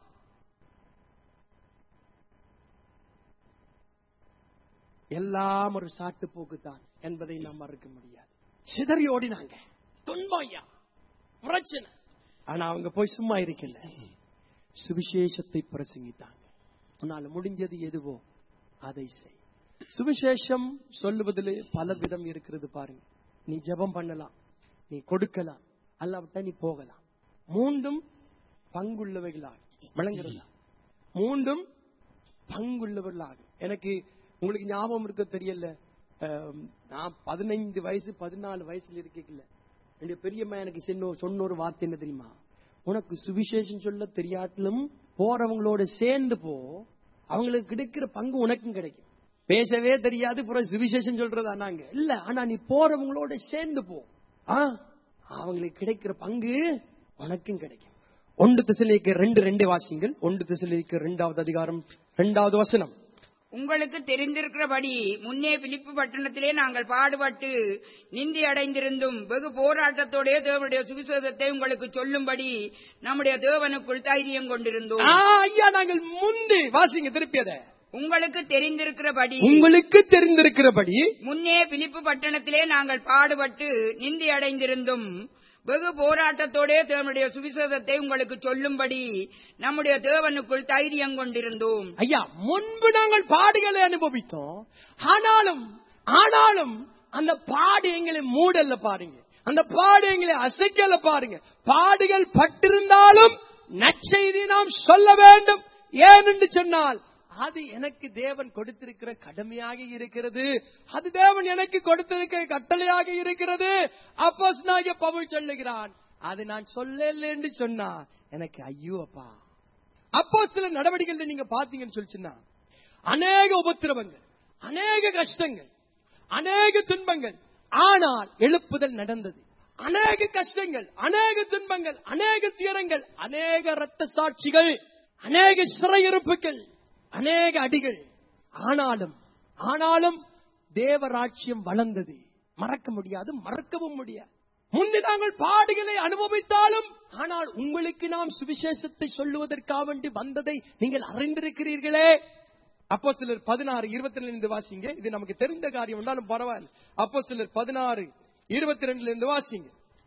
எல்லாம் ஒரு சாட்டு போக்குதான் என்பதை நாம் மறுக்க முடியாது சிதறி ஓடினாங்க துன்பம் ஐயா பிரச்சனை ஆனா அவங்க போய் சும்மா இருக்கல சுவிசேஷத்தை பிரசங்கித்தாங்க உன்னால முடிஞ்சது எதுவோ அதை செய் சுவிசேஷம் சொல்லுவதிலே பல விதம் இருக்கிறது பாருங்க நீ ஜெபம் பண்ணலாம் நீ கொடுக்கலாம் அல்லாவிட்டா நீ போகலாம் மூன்றும் பங்குள்ளவைகளாக விளங்குறதா மூன்றும் பங்குள்ளவர்களாக எனக்கு உங்களுக்கு ஞாபகம் இருக்க தெரியல அஹ், நான் பதினைந்து வயசு பதினாலு வயசுல இருக்கல என்னுடைய பெரியம்மா எனக்கு சொன்ன சொன்ன ஒரு வார்த்தை என்ன தெரியுமா உனக்கு சுவிசேஷம் சொல்ல தெரியாட்டிலும் போறவங்களோட சேர்ந்து போ அவங்களுக்கு கிடைக்கிற பங்கு உனக்கும் கிடைக்கும் பேசவே தெரியாது புற சுவிசேஷம் சொல்றதா நாங்க இல்ல ஆனா நீ போறவங்களோட சேர்ந்து போ ஆ, அவங்களுக்கு கிடைக்கிற பங்கு உனக்கும் கிடைக்கும் ஒன்று திசைக்கு ரெண்டு ரெண்டு வாசிங்கள் ஒன்று திசைக்கு ரெண்டாவது அதிகாரம் ரெண்டாவது வசனம் உங்களுக்கு தெரிந்திருக்கிறபடி முன்னே பிலிப்பு பட்டணத்திலே நாங்கள் பாடுபட்டு நிந்தி அடைந்திருந்தும் வெகு போராட்டத்தோடே தேவனுடைய சுவிசேஷத்தை உங்களுக்கு சொல்லும்படி நம்முடைய தேவனுக்குள் தைரியம் கொண்டிருந்தோம் ஆ, ஐயா நாங்கள் முந்தி வாசிங்க திருப்பி அதை உங்களுக்கு தெரிந்திருக்கிறபடி உங்களுக்கு தெரிந்திருக்கிறபடி முன்னே பிலிப்பு பட்டணத்திலே நாங்கள் பாடுபட்டு நிந்தி அடைந்திருந்தும் வெகு போராட்டத்தோடே தேவனுடைய சுவிசேஷத்தை உங்களுக்கு சொல்லும்படி நம்முடைய தேவனுக்குள் தைரியம் கொண்டிருந்தோம் ஐயா முன்பு நாங்கள் பாடுகளை அனுபவித்தோம் ஆனாலும் ஆனாலும் அந்த பாடு எங்களை மூடல்ல பாருங்க அந்த பாடு எங்களை அசைக்கல பாருங்க பாடுகள் பட்டிருந்தாலும் நற்செய்தி நாம் சொல்ல வேண்டும் ஏன் என்று சொன்னால் அது எனக்கு தேவன் கொடுத்திருக்கிற கடமையாக இருக்கிறது அது தேவன் எனக்கு கொடுத்திருக்கிற கட்டளையாக இருக்கிறது அப்போஸ்தலனாகிய பவுல் சொல்லுகிறான் அது நான் சொல்லல என்று சொன்னா எனக்கு ஐயோ அப்பா அப்போ சில நடவடிக்கைகள் நீங்க பாத்தீங்கன்னு சொல்லிச்சுன்னா அநேக உபத்திரவங்கள் அநேக கஷ்டங்கள் அநேக துன்பங்கள் ஆனால் எழுப்புதல் நடந்தது அநேக கஷ்டங்கள் அநேக துன்பங்கள் அநேக துயரங்கள் அநேக இரத்த சாட்சிகள் அநேக சிறையிருப்புகள் அநேக அடிகள் ஆனாலும் ஆனாலும் தேவராட்சியம் வளர்ந்தது மறக்க முடியாது மறக்கவும் முடியாது முந்தி நாங்கள் பாடுகளை அனுபவித்தாலும் ஆனால் உங்களுக்கு நாம் சுவிசேஷத்தை சொல்லுவதற்காக வேண்டி வந்ததை நீங்கள் அறிந்திருக்கிறீர்களே அப்போ சிலர் பதினாறு இருபத்தி ரெண்டு வாசிங்க இது நமக்கு தெரிந்த காரியம் இருந்தாலும் பரவாயில்ல அப்போ சிலர் பதினாறு இருபத்தி ரெண்டுல இருந்து வாசிங்க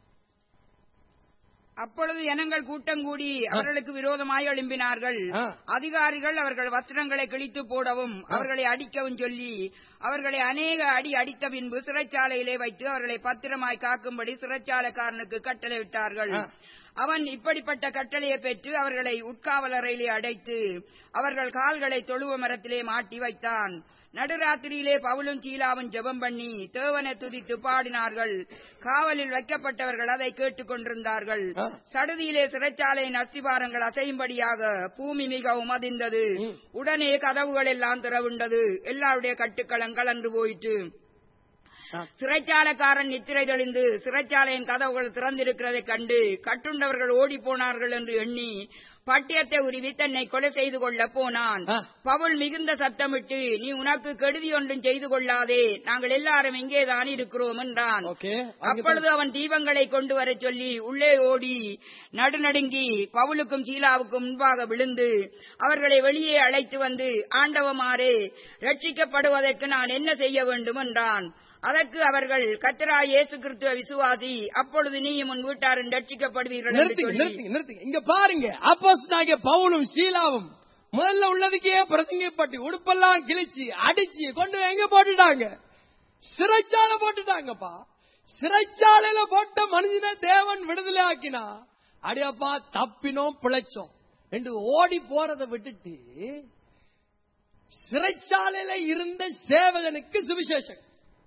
அப்பொழுது ஜனங்கள் கூட்டம் கூடி அவர்களுக்கு விரோதமாய் எழும்பினார்கள் ஆ. அதிகாரிகள் அவர்கள் வஸ்திரங்களை கிழித்து போடவும் அவர்களை அடிக்கவும் சொல்லி அவர்களை அநேக அடி அடித்த பின்பு சிறைச்சாலையிலே வைத்து அவர்களை பத்திரமாய் காக்கும்படி சிறைச்சாலைக்காரனுக்கு கட்டளையிட்டார்கள் ஆ. அவன் இப்படிப்பட்ட கட்டளையை பெற்று அவர்களை உட்காவலறையிலே அடைத்து அவர்கள் கால்களை தொழுவ மரத்திலே மாட்டி வைத்தான் நடுராத்திரியிலே பவுலும் சீலாவும் ஜெபம் பண்ணி தேவனை துதித்து பாடினார்கள் காவலில் வைக்கப்பட்டவர்கள் அதை கேட்டுக் கொண்டிருந்தார்கள் ஆ. சடுதியிலே சிறைச்சாலையின் அஸ்திபாரங்கள் அசையும்படியாக பூமி மிகவும் அதிர்ந்தது ம். உடனே கதவுகள் எல்லாம் திறவுண்டது எல்லாருடைய கட்டுக்களம் கலந்து போயிற்று ஆ. சிறைச்சாலைக்காரன் நித்திரை தெளிந்து சிறைச்சாலையின் கதவுகள் திறந்திருக்கிறதைக் கண்டு கட்டுண்டவர்கள் ஓடி போனார்கள் என்று எண்ணி பட்டியத்தை உருவி தன்னை கொலை செய்து கொள்ள போனான் ஆ. பவுல் மிகுந்த சத்தமிட்டு நீ உனக்கு கெடுதி ஒன்றும் செய்து கொள்ளாதே நாங்கள் எல்லாரும் இங்கேதான் இருக்கிறோம் என்றான் ஓகே அப்பொழுது அவன் தீபங்களை கொண்டு வரச் சொல்லி உள்ளே ஓடி நடுநடுங்கி பவுலுக்கும் சீலாவுக்கும் முன்பாக விழுந்து அவர்களை வெளியே அழைத்து வந்து ஆண்டவமாரே ரட்சிக்கப்படுவதற்கு நான் என்ன செய்ய வேண்டும் என்றான் அதற்கு அவர்கள் கத்தரா இயேசு கிறிஸ்துவ விசுவாசி அப்பொழுது நீயும் உன் வீட்டாரும் ரட்சிக்கப்படுவீர்கள் என்று நிறுத்துங்க சொல்லி நிறுத்துங்க நிறுத்துங்க இங்க பாருங்க அப்போஸ்தலனாகிய பவுலும் சீலாவும் முதல்ல உள்ளதுக்கே பிரசங்கப்பட்டு உடுப்பெல்லாம் கிழிச்சு அடிச்சு கொண்டு போய் எங்க போட்டுட்டாங்க சிறைச்சாலை போட்டுட்டாங்கப்பா சிறைச்சாலையில போட்ட மனுஷனை தேவன் விடுதலை ஆக்கினா அடியப்பா தப்பினோம் பிழைச்சோம் என்று ஓடி போறதை விட்டுட்டு சிறைச்சாலையில இருந்த சேவகனுக்கு சுவிசேஷம்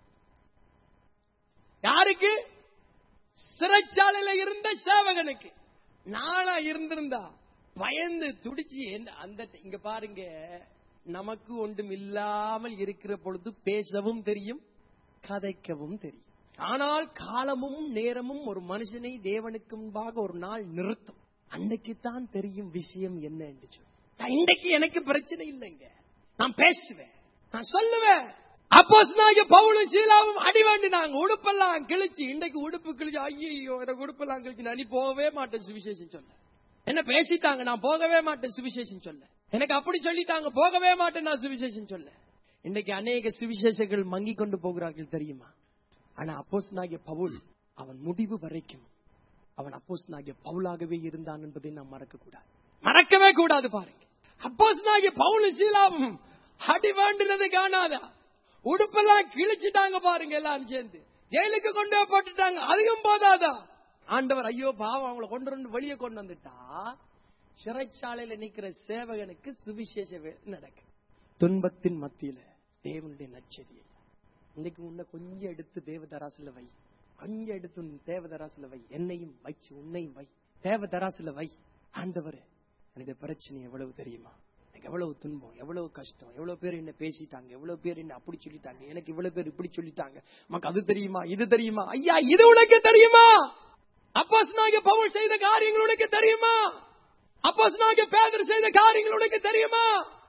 யாருக்கு சிறைச்சாலையில இருந்த சேவகனுக்கு நானா இருந்திருந்தா பயந்து துடிச்சு என்ன- அந்த இங்க பாருங்க நமக்கு ஒன்றும் இல்லாமல் இருக்கிற பொழுது பேசவும் தெரியும் கதைக்கவும் தெரியும் ஆனால் காலமும் நேரமும் ஒரு மனுஷனை தேவனுக்கு முன்பாக ஒரு நாள் நிறுத்தும் அன்னைக்கு தான் தெரியும் விஷயம் என்ன என்று சொல்லி நான் இன்றைக்கு எனக்கு பிரச்சனை இல்லைங்க நான் பேசுவேன் நான் சொல்லுவேன் அப்போஸ்தலனாகிய பவுலும் சீலாவும் அடி வாண்டினாங்க உடுப்பெல்லாம் கிழிச்சு இன்றைக்கு உடுப்பு கிழிச்சு ஐயோ எனக்கு உடுப்பெல்லாம் கிழிச்சு நான் நீ போகவே மாட்டேன் சுவிசேஷம் சொல்ல என்ன பேசிட்டாங்க நான் போகவே மாட்டேன் சுவிசேஷம் சொல்ல எனக்கு அப்படி சொல்லிட்டாங்க போகவே மாட்டேன் நான் சுவிசேஷம் சொல்ல இன்னைக்கு அநேக சுவிசேஷங்கள் மங்கி கொண்டு போகிறார்கள் தெரியுமா ஆனா அப்போஸ்தலனாகிய பவுல் அவன் முடிவு வரைக்கும் அவன் அப்போஸ்தலனாகிய பவுலாகவே இருந்தான் என்பதை நாம் மறக்க கூடாது மறக்கவே கூடாது பாருங்க அப்போஸ்தலனாகிய பவுல் சீலாவும் அடி வேண்டினது காணாதா உடுப்பெல்லாம் கிழிச்சிட்டாங்க பாருங்க எல்லாரும் சேர்ந்து ஜெயிலுக்கு கொண்டு போய் போட்டுட்டாங்க அதுவும் போதாதா ஆண்டவர் ஐயோ பாவம் அவங்கள கொண்டு வந்து வெளியே கொண்டு வந்துட்டா சிறைச்சாலையில நிக்கிற சேவகனுக்கு சுவிசேஷ வேலை நடக்கு துன்பத்தின் மத்தியில தேவனுடைய நச்சரியை இன்னைக்கு உன்னை கொஞ்சம் எடுத்து தேவதராசுல வை கொஞ்சம் எடுத்து உன் தேவதராசுல வை என்னையும் வச்சு உன்னையும் வை தேவதராசுல வை ஆண்டவர் என்னுடைய பிரச்சனை எவ்வளவு தெரியுமா எனக்கு எவ்வளவு துன்பம் எவ்வளவு கஷ்டம் எவ்வளவு பேர் என்ன பேசிட்டாங்க எவ்வளவு பேர் என்ன அப்படி சொல்லிட்டாங்க எனக்கு இவ்வளவு பேர் இப்படி சொல்லிட்டாங்க உனக்கு அது தெரியுமா இது தெரியுமா ஐயா இது உனக்கு தெரியுமா அப்போஸ்தலனாகிய பவுல் செய்த காரியங்கள் உனக்கு தெரியுமா அப்போஸ்தலனாகிய பேதர் செய்த காரியங்கள் உனக்கு தெரியுமா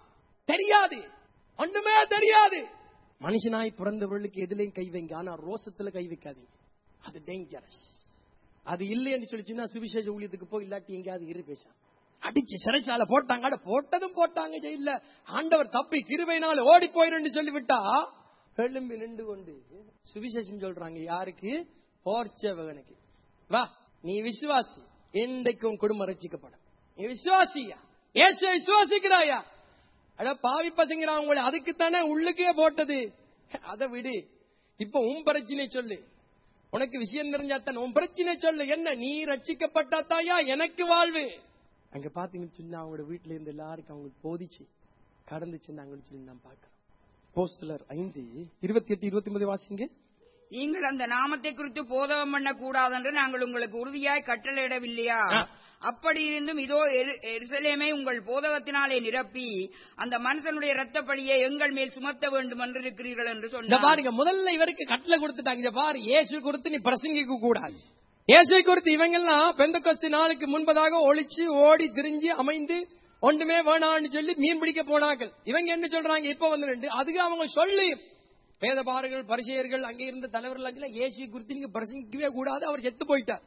தெரியாது ஒண்ணுமே தெரியாது மனுஷனாய் பிறந்தவர்களுக்கு எதுலயும் கை வைங்க ஆனா ரோசத்துல கை வைக்காதீங்க அது டேஞ்சரஸ் அது இல்லைன்னு சொல்லிச்சுன்னா சுவிசேஷ ஊழியத்துக்கு போய் இல்லாட்டி எங்கேயாவது இரு பேச அடிச்சு சிறைச்சாலை போட்டாங்க அட போட்டதும் போட்டாங்க ஜெயில ஆண்டவர் தப்பி கிருபையினால ஓடி போயிருந்து சொல்லி விட்டா எழும்பி நின்று கொண்டு சுவிசேஷம் சொல்றாங்க யாருக்கு போர்ச்சவகனுக்கு வா நீ விசுவாசி என்றைக்கும் குடும்பம் ரட்சிக்கப்படும் நீ விசுவாசியா ஏசு விசுவாசிக்கிறாயா அட பாவி பசங்கிறா உங்களை அதுக்குத்தானே உள்ளுக்கே போட்டது அதை விடு இப்ப உன் பிரச்சனை சொல்லு உனக்கு விஷயம் தெரிஞ்சாத்தான் உன் பிரச்சனை சொல்லு என்ன நீ ரட்சிக்கப்பட்டாத்தாயா எனக்கு வாழ்வு அங்க பாத்தீங்கன்னு சொன்னா அவங்களோட வீட்டுல இருந்து எல்லாருக்கும் அவங்களுக்கு போதிச்சு கடந்துச்சு நாங்கன்னு சொல்லி நான் பாக்குறோம் போஸ்டலர் ஐந்து இருபத்தி எட்டு இருபத்தி ஒன்பது வாசிங்க நீங்கள் அந்த நாமத்தை குறித்து போதகம் பண்ண கூடாதென்று நாங்கள் உங்களுக்கு உறுதியாய் கட்டளையிடவில்லையா ஆ. அப்படி இருந்தும் இதோ எரு- எருசலேமை உங்கள் போதகத்தினாலே நிரப்பி அந்த மனுஷனுடைய இரத்த பழியை எங்கள் மேல் சுமத்த வேண்டும் என்று இருக்கிறீர்கள் என்று இந்த சொன்னார் பாருங்க முதல்ல இவருக்கு கட்டளை கொடுத்துட்டாங்க இந்த பாரு இயேசு குறித்து நீ பிரசங்கிக்க கூடாது இயேசு குறித்து இவங்கெல்லாம் பெந்த நாளுக்கு முன்பதாக ஒளிச்சு ஓடி திரிஞ்சு அமைந்து ஒன்றுமே வேணாம்னு சொல்லி மீன் பிடிக்க போனார்கள் இவங்க என்ன சொல்றாங்க இப்ப வந்து ரெண்டு அதுக்கு அவங்க சொல்லி வேதபாரர்கள் பரிசெயர்கள் அங்கே இருந்த தலைவர்கள் எல்லாம் இயேசு குறித்து நீங்க பிரசங்கிக்கவே கூடாது அவர் செத்து போயிட்டார்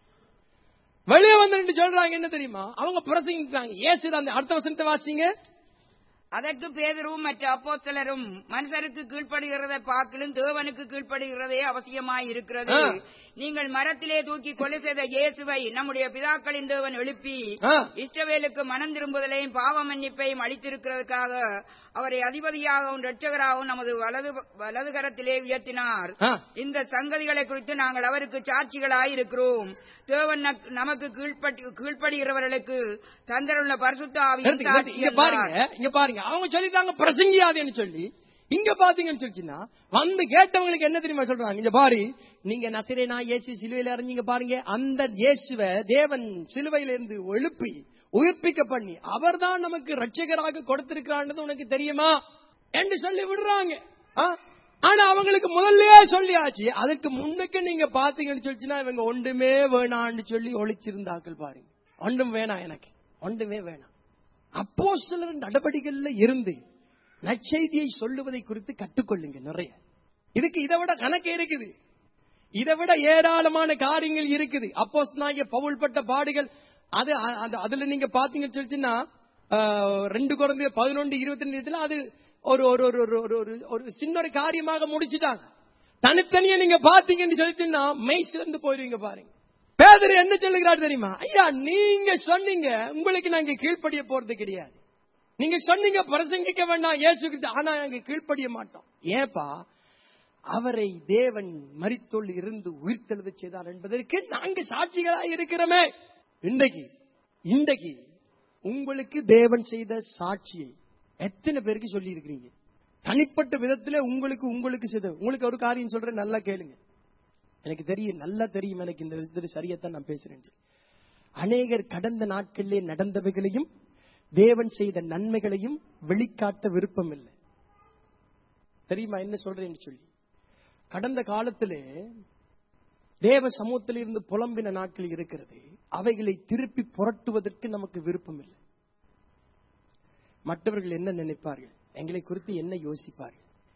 வெளியே வந்து ரெண்டு சொல்றாங்க என்ன தெரியுமா அவங்க பிரசங்கிக்கிறாங்க இயேசு தான் அடுத்த வசனத்தை வாசிங்க அதற்கு பேதரும் மற்ற அப்போஸ்தலரும் மனுஷருக்கு கீழ்ப்படுகிறதை பார்க்கலும் தேவனுக்கு கீழ்ப்படுகிறதே அவசியமாய் இருக்கிறது ஆ. நீங்கள் மரத்திலே தூக்கி கொலை செய்த இயேசுவை நம்முடைய பிதாக்களின் தேவன் எழுப்பி ஆ. இஷ்டவேலுக்கு மனம் திரும்புதலையும் பாவ மன்னிப்பையும் அளித்திருக்கிறதுக்காக அவரை அதிபதியாகவும் இரட்சகராகவும் நமது வலது வலது கரத்திலே உயர்த்தினார் ஆ. இந்த சங்கதிகளை குறித்து நாங்கள் அவருக்கு சாட்சிகளாய் இருக்கிறோம் தேவன் நக்- நமக்கு கீழ்ப்பட்டு- கீழ்ப்படுகிறவர்களுக்கு தந்தருள்ள பரிசுத்த ஆவியின் நிறுத்துங்க, நிறுத்துங்க. சாட்சி இங்க பாருங்க என்றார். இங்க பாருங்க அவங்க சொல்லிட்டாங்க பிரசங்கியாதேன்னு சொல்லி இங்க பாத்தீங்கன்னு சொல்லிச்சுன்னா வந்து கேட்டவங்களுக்கு என்ன தெரியுமா சொல்றாங்க இங்க பாரு நீங்க நசிரேனா இயேசு சிலுவையில இறங்கிங்க பாருங்க அந்த இயேசுவ தேவன் சிலுவையில இருந்து எழுப்பி உயிர்ப்பிக்க பண்ணி அவர்தான் நமக்கு ரட்சகராக கொடுத்திருக்கிறான்றது உனக்கு தெரியுமா என்று சொல்லி விடுறாங்க ஆ? ஆனா அவங்களுக்கு முதல்லயே சொல்லியாச்சு அதுக்கு முன்னுக்கு நீங்க பாத்தீங்கன்னு சொல்லிச்சுன்னா இவங்க ஒன்றுமே வேணான்னு சொல்லி ஒழிச்சிருந்தாக்கள் பாருங்க ஒன்றும் வேணாம் எனக்கு ஒன்றுமே வேணாம் அப்போ சிலர் நடவடிக்கைகள்ல இருந்து நற்செய்தியை சொல்லுவதை குறித்து கற்றுக்கொள்ளுங்க நிறைய இதுக்கு இதை விட கணக்கு இருக்குது இதை விட ஏராளமான காரியங்கள் இருக்குது அப்போ பவுல் பட்ட பாடுகள் அது அ- அது- அதுல நீங்க பாத்தீங்கன்னு சொல்லிச்சுன்னா ஆஹ், ரெண்டு குறைந்த பதினொன்று இருபத்தி ரெண்டு அது ஒரு ஒரு ஒரு ஒரு ஒரு ஒரு ஒரு சின்ன ஒரு காரியமாக முடிச்சுட்டாங்க தனித்தனியா நீங்க பாத்தீங்கன்னு சொல்லிச்சுன்னா மெய் சிறந்து போயிருவீங்க பாருங்க பேதர் என்ன சொல்லுகிறார் தெரியுமா ஐயா நீங்க சொன்னீங்க உங்களுக்கு நாங்க கீழ்ப்படிய போறது கிடையாது நீங்க சொன்னீங்க பிரசங்கிக்க வேண்டாம் இயேசு கிறிஸ்து ஆனா நாங்க கீழ்ப்படிய மாட்டோம் ஏப்பா அவரை தேவன் மரித்தொள் இருந்து உயிர்த்தெழுத செய்தார் என்பதற்கு நாங்க சாட்சிகளா இருக்கிறோமே இன்றைக்கு இன்றைக்கு உங்களுக்கு தேவன் செய்த சாட்சியை எத்தனை பேருக்கு சொல்லி இருக்கிறீங்க தனிப்பட்ட விதத்துல உங்களுக்கு உங்களுக்கு செய்த உங்களுக்கு ஒரு காரியம் சொல்றேன் நல்லா கேளுங்க எனக்கு தெரியும் நல்லா தெரியும் எனக்கு இந்த விஷயத்துல சரியத்தான் நான் பேசுறேன் அநேகர் கடந்த நாட்களிலே நடந்தவைகளையும் தேவன் செய்த நன்மைகளையும் வெளிக்காட்ட விருப்பம் இல்லை தெரியுமா என்ன சொல்றேன்னு சொல்லி கடந்த காலத்திலே தேவ சமூகத்தில் இருந்து புலம்பின நாட்கள் இருக்கிறது அவைகளை திருப்பி புரட்டுவதற்கு நமக்கு விருப்பம் இல்லை மற்றவர்கள் என்ன நினைப்பார்கள் எங்களை குறித்து என்ன யோசிப்பார்கள்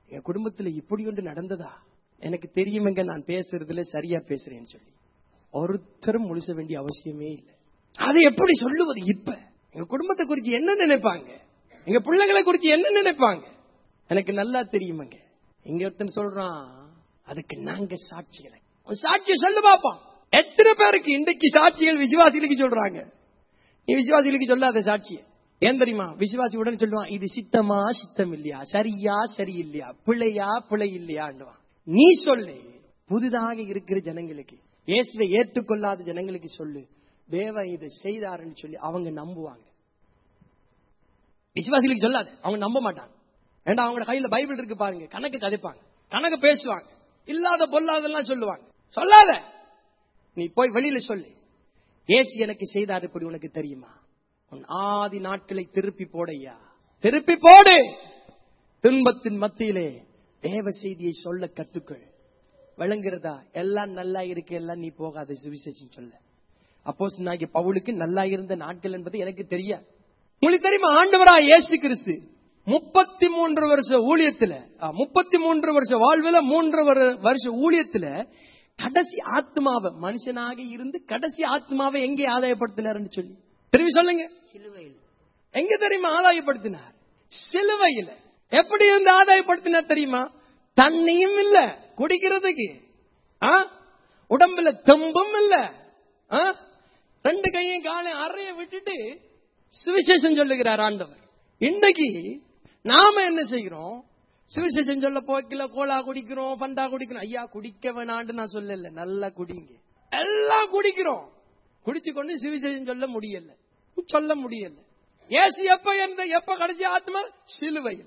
என் குடும்பத்துல இப்படி ஒன்று நடந்ததா எனக்கு தெரியுமெங்க நான் பேசுறதுல சரியா பேசுறேன்னு சொல்லி ஒருத்தரும் முழுச வேண்டிய அவசியமே இல்லை அதை எப்படி சொல்லுவது இப்ப எங்க குடும்பத்தை குறிச்சு என்ன நினைப்பாங்க எங்க பிள்ளைகளை குறிச்சு என்ன நினைப்பாங்க எனக்கு நல்லா தெரியுமங்க இங்க ஒருத்தன் சொல்றான் அதுக்கு நாங்க சாட்சிகளை உன் சாட்சியை சொல்லு பாப்போம் எத்தனை பேருக்கு இன்றைக்கு சாட்சிகள் விசுவாசிகளுக்கு சொல்றாங்க நீ விசுவாசிகளுக்கு சொல்லாத சாட்சிய ஏன் தெரியுமா விசுவாசி உடனே சொல்லுவான் இது சித்தமா சித்தம் இல்லையா சரியா சரி இல்லையா பிழையா பிழை இல்லையாண்டுவான் நீ சொல்லு புதிதாக இருக்கிற ஜனங்களுக்கு இயேசுவை ஏற்றுக்கொள்ளாத ஜனங்களுக்கு சொல்லு தேவன் இதை செய்தாருன்னு சொல்லி அவங்க நம்புவாங்க விசுவாசிகளுக்கு சொல்லாது அவங்க நம்ப மாட்டாங்க ஏண்டா அவங்க கையில பைபிள் இருக்கு பாருங்க கணக்கு கதைப்பாங்க கணக்கு பேசுவாங்க இல்லாத பொல்லாதெல்லாம் சொல்லுவாங்க சொல்லாத நீ போய் வெளியில சொல்லு ஏசு எனக்கு செய்தார் இப்படி உனக்கு தெரியுமா உன் ஆதி நாட்களை திருப்பி போடையா திருப்பி போடு துன்பத்தின் மத்தியிலே தேவ செய்தியை சொல்ல கத்துக்கள் விளங்குறதா எல்லாம் நல்லா இருக்கு எல்லாம் நீ போகாத சுவிசேஷம் சொல்ல அப்போஸ் நாகி பவுலுக்கு நல்லா இருந்த நாட்கள் என்பது எனக்கு தெரியாது உங்களுக்கு தெரியுமா ஆண்டவரா இயேசு கிறிஸ்து முப்பத்தி மூன்று வருஷ ஊழியத்துல முப்பத்தி மூன்று வருஷ வாழ்வுல மூன்று வரு- வருஷ ஊழியத்துல கடைசி ஆத்மாவை மனுஷனாக இருந்து கடைசி ஆத்மாவை எங்கே ஆதாயப்படுத்தினார்னு சொல்லி திரும்பி சொல்லுங்க சிலுவையில் எங்க தெரியுமா ஆதாயப்படுத்தினார் சிலுவையில எப்படி இருந்து ஆதாயப்படுத்தினார் தெரியுமா தண்ணியும் இல்ல குடிக்கிறதுக்கு ஆ? உடம்புல தெம்பும் இல்ல ஆ? ரெண்டு கையும் காலையும் அறைய விட்டுட்டு சுவிசேஷம் சொல்லுகிறார் ஆண்டவர் இன்றைக்கு நாம என்ன செய்கிறோம் சுவிசேஷம் சொல்ல போக்கில கோலா குடிக்கிறோம் பண்டா குடிக்கிறோம் ஐயா குடிக்க வேணான்னு நான் சொல்லல நல்லா குடிங்க எல்லாம் குடிக்கிறோம் குடிச்சு கொண்டு சுவிசேஷம் சொல்ல முடியல சொல்ல முடியல ஏசு எப்ப இருந்த எப்ப கடைசி ஆத்மா சிலுவையில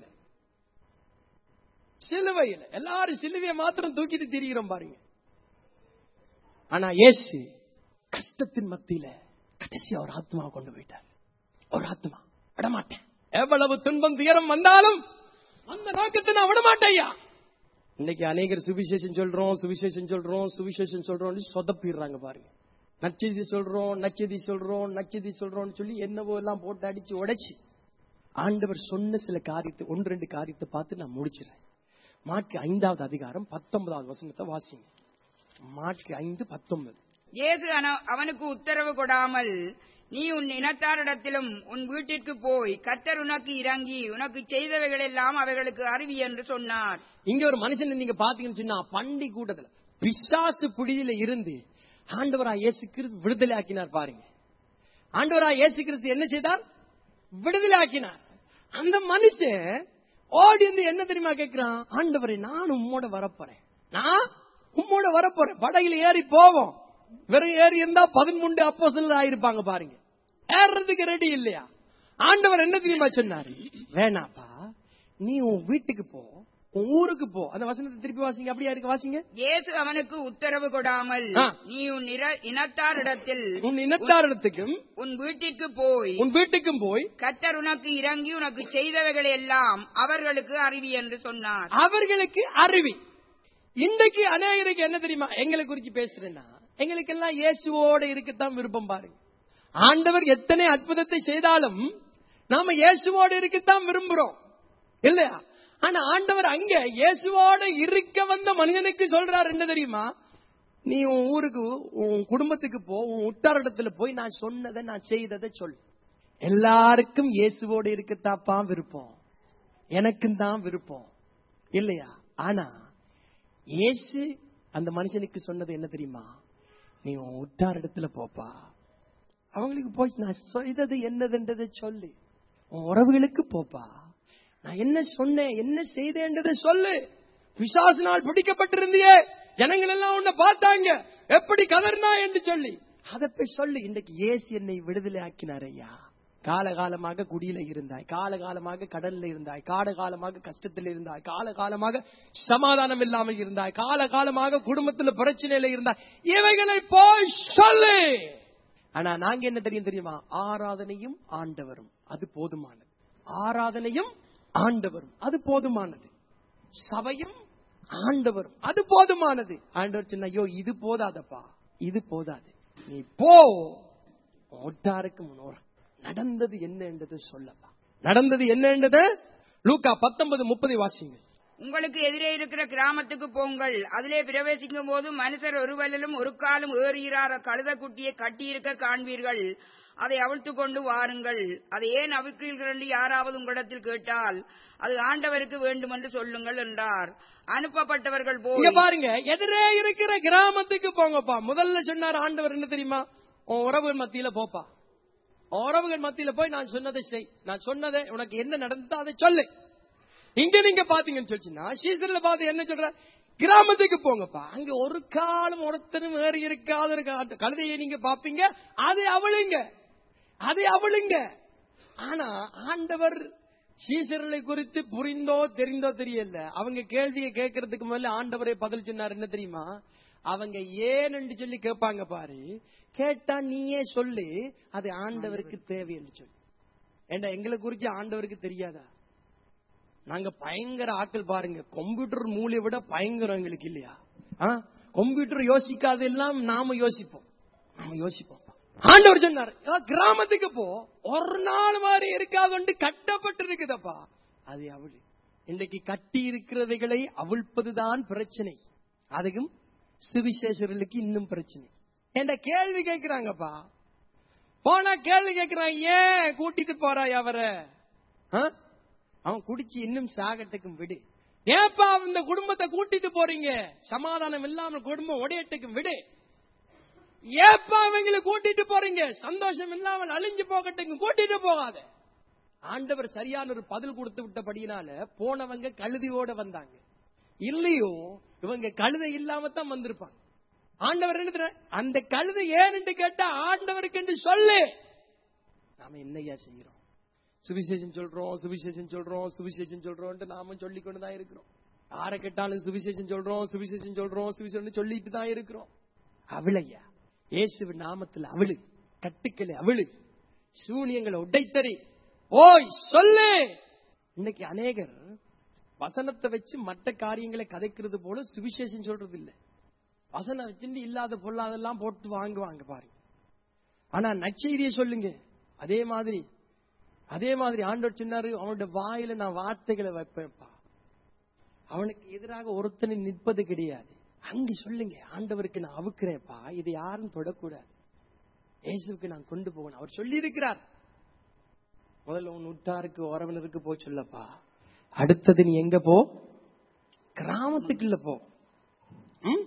சிலுவையில எல்லாரும் சிலுவையை மாத்திரம் தூக்கிட்டு திரிகிறோம் பாருங்க ஆனா இயேசு கஷ்டத்தின் மத்தியில கடைசியா ஒரு ஆத்மாவை கொண்டு போயிட்டார் ஒரு ஆத்மா விடமாட்டேன் எவ்வளவு துன்பம் துயரம் வந்தாலும் அந்த நோக்கத்தை நான் விடமாட்டேன் ஐயா இன்னைக்கு அநேகர் சுவிசேஷம் சொல்றோம் சுவிசேஷம் சொல்றோம் சுவிசேஷம் சொல்றோம்னு சொதப்பிடுறாங்க பாருங்க நச்செய்தி சொல்றோம் நச்செய்தி சொல்றோம் நச்செய்தி சொல்றோம்னு சொல்லி என்னவோ எல்லாம் போட்டு அடிச்சு உடைச்சு ஆண்டவர் சொன்ன சில காரியத்தை ஒன்று ரெண்டு காரியத்தை பார்த்து நான் முடிச்சிடுறேன் மாற்கு ஐந்தாவது அதிகாரம் பத்தொன்பதாவது வசனத்தை வாசிங்க மாற்கு ஐந்து பத்தொன்பது இயேசு அன- அவனுக்கு உத்தரவு கொடாமல் நீ உன் இனத்தாரிடத்திலும் உன் வீட்டிற்கு போய் கர்த்தர் உனக்கு இறங்கி உனக்கு செய்தவைகள் எல்லாம் அவைகளுக்கு அறிவி என்று சொன்னார் இங்க ஒரு மனுஷன் நீங்க பாத்தீங்கன்னு சொன்னா பண்டி கூட்டத்துல பிசாசு பிடியில இருந்து ஆண்டவரா இயேசு கிறிஸ்து விடுதலை ஆக்கினார் பாருங்க ஆண்டவரா இயேசு கிறிஸ்து என்ன செய்தார் விடுதலை ஆக்கினார் அந்த மனுஷன் ஓடி வந்து என்ன தெரியுமா கேட்கிறான் ஆண்டவரே நான் உம்மோட வரப்போறேன் நான் உம்மோட வரப்போறேன் படகுல ஏறி போவோம் வெறும் ஏறி இருந்தா பதிமூன்று அப்போ ஆயிருப்பாங்க பாருங்க ஏறுறதுக்கு ரெடி இல்லையா ஆண்டவர் என்ன தெரியுமா சொன்னாரு வேணாப்பா நீ உன் வீட்டுக்கு போ உன் ஊருக்கு போ அந்த வசனத்தை திருப்பி வாசிங்க அப்படியா இருக்கு வாசிங்க இயேசு அவனுக்கு உத்தரவு கொடாமல் ஆ. நீ உன் இர- இனத்தாரிடத்தில் உன் இனத்தாரிடத்துக்கும் உன் வீட்டிற்கு போய் உன் வீட்டுக்கும் போய் கர்த்தர் உனக்கு இறங்கி உனக்கு செய்தவைகள் எல்லாம் அவர்களுக்கு அறிவி என்று சொன்னார் அவர்களுக்கு அறிவி இன்றைக்கு அநேகருக்கு என்ன தெரியுமா எங்களை குறிச்சு பேசுறேன்னா எங்களுக்கு எல்லாம் இயேசுவோட இருக்கத்தான் விருப்பம் பாருங்க ஆண்டவர் எத்தனை அற்புதத்தை செய்தாலும் நாம இயேசுவோட இருக்கத்தான் விரும்புறோம் இல்லையா ஆனா ஆண்டவர் அங்க இயேசுவோட இருக்க வந்த மனிதனுக்கு சொல்றாரு என்ன தெரியுமா நீ உன் ஊருக்கு உன் குடும்பத்துக்கு போ உன் உட்டாரிடத்துல போய் நான் சொன்னதை நான் செய்ததை சொல் எல்லாருக்கும் இயேசுவோட இருக்கத்தாப்பா விருப்பம் எனக்கும் தான் விருப்பம் இல்லையா ஆனா இயேசு அந்த மனுஷனுக்கு சொன்னது என்ன தெரியுமா நீ உன் உட்டார் இடத்துல போப்பா அவங்களுக்கு போய் நான் செய்தது என்னதுன்றதை சொல்லு உன் உறவுகளுக்கு போப்பா நான் என்ன சொன்னேன் என்ன செய்தேன்றதை சொல்லு பிசாசினால் பிடிக்கப்பட்டிருந்தியே ஜனங்கள் எல்லாம் உன்னை பார்த்தாங்க எப்படி கதர்னா என்று சொல்லி அதை போய் சொல்லு இன்றைக்கு இயேசு என்னை விடுதலை ஆக்கினார் ஐயா காலகாலமாக குடியில இருந்தாய் காலகாலமாக கடல்ல இருந்தாய் காலகாலமாக கஷ்டத்தில் இருந்தாய் காலகாலமாக சமாதானம் இல்லாமல் இருந்தாய் காலகாலமாக குடும்பத்துல பிரச்சனையில இருந்தாய் இவைகளை போய் சொல்லு ஆனா நாங்க என்ன தெரியும் தெரியுமா ஆராதனையும் ஆண்டவரும் அது போதுமானது ஆராதனையும் ஆண்டவரும் அது போதுமானது சபையும் ஆண்டவரும் அது போதுமானது ஆண்டவர் சொன்ன ஐயோ இது போதாதப்பா இது போதாது நீ போ ஒட்டாருக்கு முன்னோர் நடந்தது என்ன என்றது சொல்லப்பா நடந்தது என்ன என்றது லூக்கா பத்தொன்பது முப்பது வாசிங்க உங்களுக்கு எதிரே இருக்கிற கிராமத்துக்கு போங்கள் அதிலே பிரவேசிக்கும் போது மனுஷர் ஒருவரிலும் ஒரு காலும் ஏறுகிறார கழுத குட்டியை கட்டியிருக்க காண்பீர்கள் அதை அவிழ்த்து கொண்டு வாருங்கள் அதை ஏன் அவிழ்க்கிறீர்கள் என்று யாராவது உங்களிடத்தில் கேட்டால் அது ஆண்டவருக்கு வேண்டும் என்று சொல்லுங்கள் என்றார் அனுப்பப்பட்டவர்கள் இங்க போய் பாருங்க எதிரே இருக்கிற கிராமத்துக்கு போங்கப்பா முதல்ல சொன்னார் ஆண்டவர் என்ன தெரியுமா உன் உறவுகள் மத்தியில போப்பா உன் உறவுகள் மத்தியில போய் நான் சொன்னதை செய் நான் சொன்னதை உனக்கு என்ன நடந்ததோ அதை சொல்லு இங்க நீங்க பாத்தீங்கன்னு சொல்லிச்சுன்னா சீசன்ல பார்த்து என்ன சொல்ற கிராமத்துக்கு போங்கப்பா அங்க ஒரு காலம் ஒருத்தரும் வேறு இருக்காத ஒரு கா- கழுதையை நீங்க பாப்பீங்க அது அவளுங்க அது அவளுங்க ஆனா ஆண்டவர் சீசர்களை குறித்து புரிந்தோ தெரிந்தோ தெரியல அவங்க கேள்வியை கேட்கறதுக்கு முதல்ல ஆண்டவரே பதில் சொன்னார் என்ன தெரியுமா அவங்க ஏன்னு சொல்லி கேட்பாங்க பாரு கேட்டா நீயே சொல்லு அது ஆண்டவருக்கு தேவை என்று சொல்லு ஏண்டா எங்களை குறிச்சு ஆண்டவருக்கு தெரியாதா நாங்க பயங்கர ஆட்கள் பாருங்க கம்ப்யூட்டர் மூளையை விட பயங்கரம் எங்களுக்கு இல்லையா ஆ? கம்ப்யூட்டர் யோசிக்காத எல்லாம் நாம யோசிப்போம் நாம யோசிப்போம் ஆண்டவர் சொன்னார் "ஏ, கிராமத்துக்கு போ ஒரு நாள் மாதிரி இருக்காது கட்டப்பட்டு இருக்குதப்பா அது அவள் இன்றைக்கு கட்டி இருக்கிறவைகளை அவிழ்ப்பதுதான் பிரச்சனை அதுக்கும் சுவிசேஷர்களுக்கு இன்னும் பிரச்சனை என்ற கேள்வி கேட்கிறாங்கப்பா போனா கேள்வி கேட்கிறான் ஏன் கூட்டிட்டு போறாய் அவரை ஆ? அவன் குடிச்சு இன்னும் சாகட்டுக்கும் விடு ஏப்பா இந்த குடும்பத்தை கூட்டிட்டு போறீங்க சமாதானம் இல்லாம குடும்பம் உடையட்டுக்கும் விடு ஏப்பா இவங்களை கூட்டிட்டு போறீங்க சந்தோஷம் இல்லாமல் அழிஞ்சு போகட்டுக்கும் கூட்டிட்டு போகாத ஆண்டவர் சரியான ஒரு பதில் கொடுத்து விட்டபடியினால போனவங்க கழுதியோட வந்தாங்க இல்லையோ இவங்க கழுதை இல்லாம தான் வந்திருப்பாங்க ஆண்டவர் என்ன தெரியுமா? அந்த கழுதை ஏன்னு கேட்டா ஆண்டவருக்கு என்று சொல்லு நாம என்னையா செய்யறோம் சுவிசேஷம் சொல்றோம் சுவிசேஷம் சொல்றோம் சுவிசேஷம் சொல்றோம் நாம சொல்லி கொண்டுதான் இருக்கிறோம் யாரை கேட்டாலும் சுவிசேஷம் சொல்றோம் சுவிசேஷம் சொல்றோம் சுவிசேஷம் சொல்லிட்டு தான் இருக்கிறோம் அவளையா இயேசுவின் நாமத்தில் அவளு கட்டுக்களை அவளு சூனியங்களை உடைத்தறி ஓய் சொல்லு இன்னைக்கு அநேகர் வசனத்தை வச்சு மற்ற காரியங்களை கதைக்கிறது போல சுவிசேஷம் சொல்றது இல்ல வசனம் வச்சுட்டு இல்லாத பொல்லாதெல்லாம் போட்டு வாங்குவாங்க பாருங்க ஆனா நற்செய்தியை சொல்லுங்க அதே மாதிரி அதே மாதிரி ஆண்டவர் சொன்னாரு அவனுடைய வாயில நான் வார்த்தைகளை வைப்பேன்ப்பா அவனுக்கு எதிராக ஒருத்தனை நிற்பது கிடையாது அங்க சொல்லுங்க ஆண்டவருக்கு நான் அவுக்கிறேன்ப்பா இதை யாரும் தொடக்கூடாது இயேசுவுக்கு நான் கொண்டு போகணும் அவர் சொல்லி இருக்கிறார் முதல்ல உன் உற்றாருக்கு உறவினருக்கு போய் சொல்லப்பா அடுத்தது நீ எங்க போ கிராமத்துக்குள்ள போ ம்?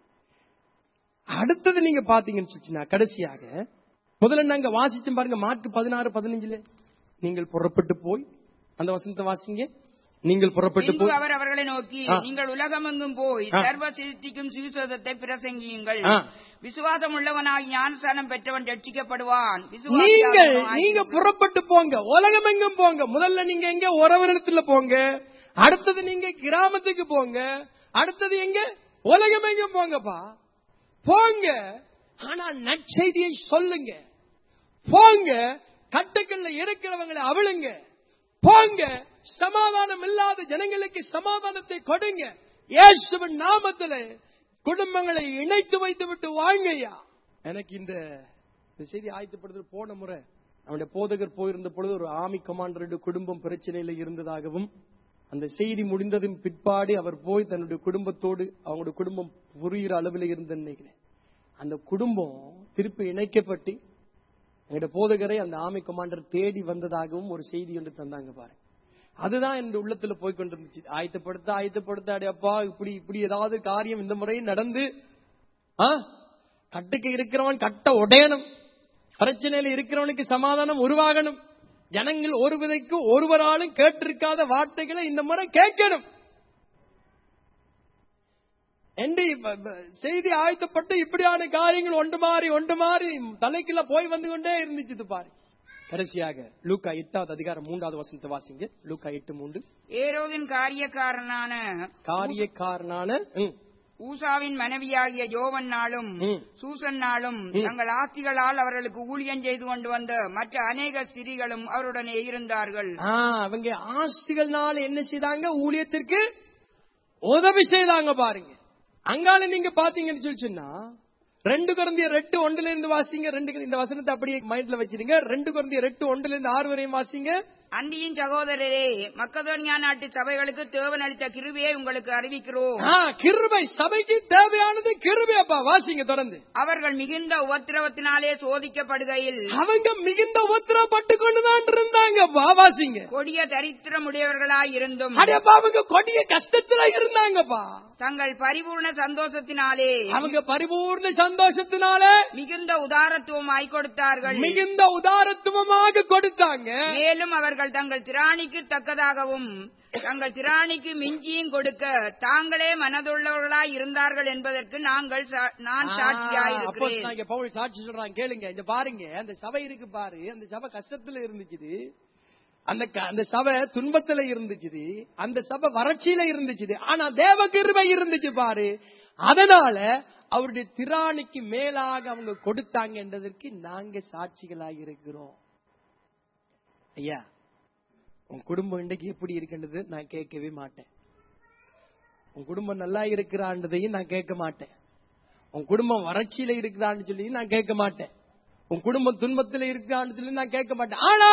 அடுத்தது நீங்க பாத்தீங்கன்னு சொல்லிச்சுன்னா கடைசியாக முதல்ல நாங்க வாசிச்சோம் பாருங்க மார்க் பதினாறு பதினஞ்சுல நீங்கள் புறப்பட்டு போய் அந்த வசனத்தை வாசிங்க நீங்கள் புறப்பட்டு பின்பு போய் அவர் அவர்களை நோக்கி ஆ. நீங்கள் உலகமெங்கும் போய் ஆ. சர்வ சிருஷ்டிக்கும் சுவிசேஷத்தை பிரசங்கியுங்கள் ஆ. விசுவாசம் உள்ளவனாய் ஞானசானம் பெற்றவன் ரட்சிக்கப்படுவான் நீங்கள் விசுவாசியாதவனோ நீங்க புறப்பட்டு போங்க உலகம் எங்கும் போங்க முதல்ல நீங்க எங்க உறவினத்துல போங்க அடுத்தது நீங்க கிராமத்துக்கு போங்க அடுத்தது எங்க உலகம் எங்கும் போங்கப்பா போங்க ஆனா நற்செய்தியை சொல்லுங்க போங்க கட்டுக்கல்ல இருக்கிறவங்களை அவளுங்க போங்க சமாதானம் இல்லாத ஜனங்களுக்கு சமாதானத்தை கொடுங்க இயேசுவின் நாமத்துல குடும்பங்களை இணைத்து வைத்து விட்டு வாங்கய்யா எனக்கு இந்த இந்த செய்தி ஆயத்தப்படுத்த போன முறை அவனுடைய போதகர் போயிருந்த பொழுது ஒரு ஆமி கமாண்டருடைய குடும்பம் பிரச்சனையில இருந்ததாகவும் அந்த செய்தி முடிந்ததும் பிற்பாடு அவர் போய் தன்னுடைய குடும்பத்தோடு அவங்களுடைய குடும்பம் புரிகிற அளவில் இருந்த நினைக்கிறேன் அந்த குடும்பம் திருப்பி இணைக்கப்பட்டு எங்களுடைய போதகரை அந்த ஆமை கமாண்டர் தேடி வந்ததாகவும் ஒரு செய்தி ஒன்று தந்தாங்க பாருங்க அதுதான் என் உள்ளத்துல போய் கொண்டிருந்துச்சு ஆயத்தப்படுத்த ஆயத்தப்படுத்த அடே அப்பா இப்படி இப்படி ஏதாவது காரியம் இந்த முறை நடந்து ஆ கட்டுக்கு இருக்கிறவன் கட்ட உடையணும் பிரச்சனையில இருக்கிறவனுக்கு சமாதானம் உருவாகணும் ஜனங்கள் ஒரு விதைக்கு ஒருவராலும் கேட்டிருக்காத வார்த்தைகளை இந்த முறை கேட்கணும் என்று இப்ப- இப்ப செய்தி ஆயத்தப்பட்டு இப்படியான காரியங்கள் ஒன்று மாறி ஒன்று மாறி தலைக்குள்ள போய் வந்து கொண்டே இருந்துச்சு பாரு கடைசியாக லூக்கா எட்டாவது அதிகாரம் மூன்றாவது வசனத்தை வாசிங்க லூக்கா எட்டு மூன்று ஏரோவின் காரியக்காரனான காரியக்காரனான ம், ஊசாவின் மனைவியாகிய ஜோவன்னாலும் ம். சூசன்னாலும் தங்கள் ஆஸ்திகளால் அவர்களுக்கு ஊழியம் செய்து கொண்டு வந்த மற்ற அநேக ஸ்திரீகளும் அவருடனே இருந்தார்கள் ஆ, அவங்க ஆஸ்திகள்னால என்ன செய்தாங்க ஊழியத்திற்கு உதவி செய்தாங்க பாருங்க அங்கால நீங்க பாத்தீங்கன்னு சொல்லி சொன்னா ரெண்டு குழந்தைய ரெட்டு ஒன்றுல இருந்து வாசிங்க ரெண்டு இந்த வசனத்தை அப்படியே மைண்ட்ல வச்சிருங்க ரெண்டு குழந்தைய ரெட்டு ஒன்றுல இருந்து ஆறு வரையும் வாசிங்க அன்றியின் சகோதரரே மக்கதோனியா நாட்டு சபைகளுக்கு தேவன் அளித்த கிருபையை உங்களுக்கு அறிவிக்கிறோம் ஆ, கிருபை சபைக்கு தேவையானது கிருபை அப்பா வாசிங்க தொடர்ந்து அவர்கள் மிகுந்த உபத்திரவத்தினாலே சோதிக்கப்படுகையில் அவங்க மிகுந்த உத்தரப்பட்டு கொண்டுதான் இருந்தாங்கப்பா வாசிங்க கொடிய தரித்திரமுடையவர்களாய் இருந்தும் அடையப்பா அவங்க கொடிய கஷ்டத்துல இருந்தாங்கப்பா தங்கள் பரிபூர்ண சந்தோஷத்தினாலே அவங்க பரிபூர்ண சந்தோஷத்தினால மிகுந்த உதாரத்துவமாய் கொடுத்தார்கள் மிகுந்த உதாரத்துவமாக கொடுத்தாங்க மேலும் அவர்கள் தங்கள் திராணிக்கு தக்கதாகவும் தங்கள் திராணிக்கு மிஞ்சியும் கொடுக்க தாங்களே மனதுள்ளவர்களாய் இருந்தார்கள் என்பதற்கு நாங்கள் சா- நான் சாட்சியாய் அப்போ இருக்கிறேன் நாங்க பவுல் சாட்சி சொல்றாங்க கேளுங்க இந்த பாருங்க அந்த சபை இருக்கு பாரு அந்த சபை கஷ்டத்துல இருந்துச்சு அந்த க- அந்த சபை துன்பத்துல இருந்துச்சு அந்த சபை வறட்சியில இருந்துச்சு ஆனா தேவ கிருபை இருந்துச்சு பாரு அதனால அவருடைய திராணிக்கு மேலாக அவங்க கொடுத்தாங்க என்றதற்கு நாங்க சாட்சிகளாக இருக்கிறோம் ஐயா உன் குடும்பம் இன்றைக்கு எப்படி இருக்கின்றது நான் கேட்கவே மாட்டேன் உன் குடும்பம் நல்லா இருக்கிறான்றதையும் நான் கேட்க மாட்டேன் உன் குடும்பம் வறட்சியில இருக்குதான்னு சொல்லி நான் கேட்க மாட்டேன் உன் குடும்பம் துன்பத்துல இருக்கான்னு சொல்லி நான் கேட்க மாட்டேன் ஆனா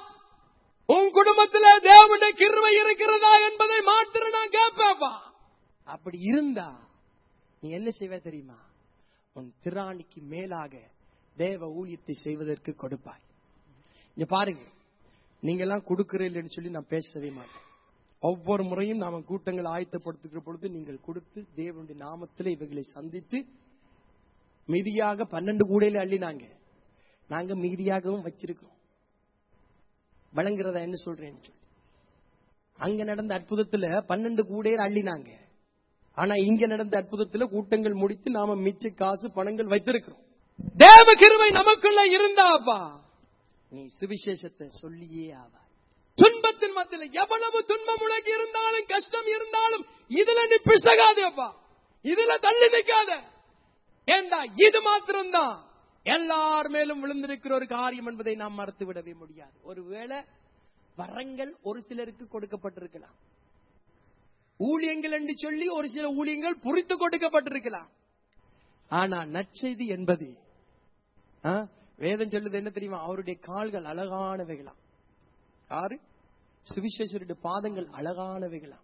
உன் குடும்பத்துல தேவனுடைய கிருவை இருக்கிறதா என்பதை மாத்திரம் நான் கேட்பேப்பா அப்படி இருந்தா நீ என்ன செய்வ தெரியுமா உன் திராணிக்கு மேலாக தேவ ஊழியத்தை செய்வதற்கு கொடுப்பாய் இங்க பாருங்க நீங்க எல்லாம் கொடுக்கிறீங்கன்னு சொல்லி நான் பேசவே மாட்டேன் ஒவ்வொரு முறையும் நாம கூட்டங்கள் ஆயத்தப்படுத்துகிற பொழுது நீங்கள் கொடுத்து தேவனுடைய நாமத்தில் இவைகளை சந்தித்து மீதியாக பன்னெண்டு கூடையில அள்ளினாங்க நாங்க மீதியாகவும் வச்சிருக்கிறோம் வழங்குறதா என்ன சொல்றேன்னு சொல்லி அங்க நடந்த அற்புதத்துல பன்னெண்டு கூடையில் அள்ளினாங்க ஆனா இங்க நடந்த அற்புதத்துல கூட்டங்கள் முடித்து நாம மிச்ச காசு பணங்கள் வைத்திருக்கிறோம் தேவ கிருபை நமக்குள்ள இருந்தாப்பா நீ சுவிசேஷத்தை சொல்லியே ஆவாய் துன்பத்தின் மத்தியில எவ்வளவு துன்பம் உனக்கு இருந்தாலும் கஷ்டம் இருந்தாலும் இதுல நீ பிசகாதேப்பா இதுல தள்ளி நிக்காத ஏண்டா இது மாத்திரம்தான் எல்லார் மேலும் விழுந்திருக்கிற ஒரு காரியம் என்பதை நாம் மறத்து விடவே முடியாது ஒருவேளை வரங்கள் ஒரு சிலருக்கு கொடுக்கப்பட்டிருக்கலாம் ஊழியங்கள் என்று சொல்லி ஒரு சில ஊழியங்கள் புரித்து கொடுக்கப்பட்டிருக்கலாம் ஆனா நற்செய்தி என்பது ஆ, வேதம் சொல்லுது என்ன தெரியுமா அவருடைய கால்கள் அழகானவைகளாம் யாரு சுவிசேஷருடைய பாதங்கள் அழகானவைகளாம்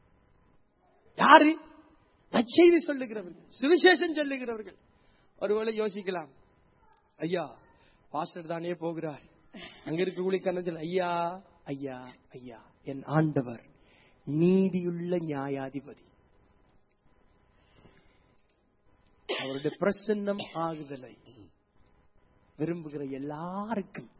யாரு நற்செய்தி சொல்லுகிறவர்கள் சுவிசேஷம் சொல்லுகிறவர்கள் ஒருவேளை யோசிக்கலாம் ஐயா பாஸ்டர் தானே போகிறார் அங்க இருக்க ஊழியக்காரன் ஐயா ஐயா ஐயா என் ஆண்டவர் நீதியுள்ள நியாயாதிபதி அவருடைய பிரசன்னம் ஆகுதலை விரும்புகிற எல்லாருக்கும்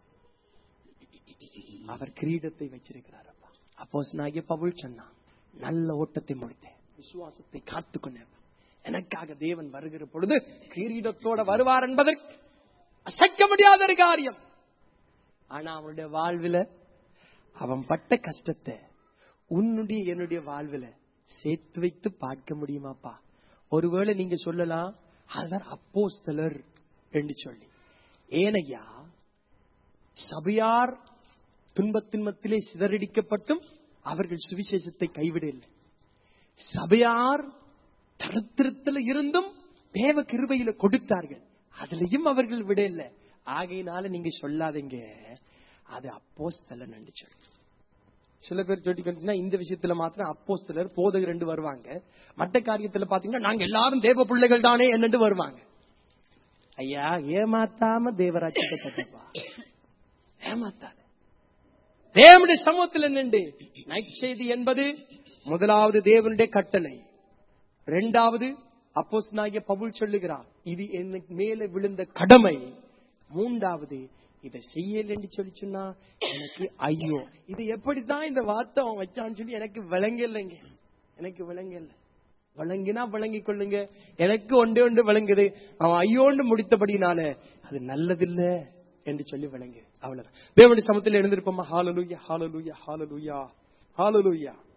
அவர் கிரீடத்தை வச்சிருக்கிறார் அப்பா அப்போ நாகிய பவுல் சொன்னான் நல்ல ஓட்டத்தை முடித்தேன் விசுவாசத்தை காத்துக்கொண்டேன் எனக்காக தேவன் வருகிற பொழுது கிரீடத்தோட வருவார் என்பதற்கு அசைக்க முடியாத ஒரு காரியம் ஆனா அவனுடைய வாழ்வில அவன் பட்ட கஷ்டத்தை உன்னுடைய என்னுடைய வாழ்வில சேர்த்து வைத்து பார்க்க முடியுமாப்பா ஒருவேளை நீங்க சொல்லலாம் அதுதான் அப்போஸ்தலர் என்று சொல்லி ஏனையா சபையார் துன்பத்தின் மத்திலே சிதறடிக்கப்பட்டும் அவர்கள் சுவிசேஷத்தை கைவிடவில்லை சபையார் தரத்திரத்தில் இருந்தும் தேவ கிருபையில கொடுத்தார்கள் அதுலயும் அவர்கள் விடல ஆகையினால நீங்க சொல்லாதீங்க அது அப்போஸ்தலன் என்று சொல்லி சில பேர் சொல்லிக்கிட்டீங்கன்னா இந்த விஷயத்துல மாத்திரம் அப்போஸ்தலர் போதகர் ரெண்டு வருவாங்க மற்ற காரியத்துல பாத்தீங்கன்னா நாங்க எல்லாரும் தேவ பிள்ளைகள் தானே என்னண்டு வருவாங்க ஐயா ஏமாத்தாம தேவராட்சியத்தை கட்டப்பா ஏமாத்தாத தேவனுடைய சமூகத்தில் நின்று நற்செய்தி என்பது முதலாவது தேவனுடைய கட்டளை இரண்டாவது அப்போஸ் நாகிய பவுல் சொல்லுகிறார் இது எனக்கு மேல விழுந்த கடமை மூன்றாவது இதை செய்யல என்று சொல்லி சொன்னா எனக்கு ஐயோ இது எப்படித்தான் இந்த வார்த்தை அவன் வச்சான்னு சொல்லி எனக்கு விளங்கலைங்க எனக்கு விளங்கல விளங்கினா விளங்கிக் கொள்ளுங்க எனக்கு ஒன்றே ஒன்று விளங்குது அவன் ஐயோண்டு முடித்தபடினால அது நல்லதில்ல என்று சொல்லி விளங்கு அவ்வளவுதான் தேவனுடைய சமத்தில் எழுந்திருப்போமா ஹாலலூயா ஹாலலூயா ஹாலலூயா ஹாலலூயா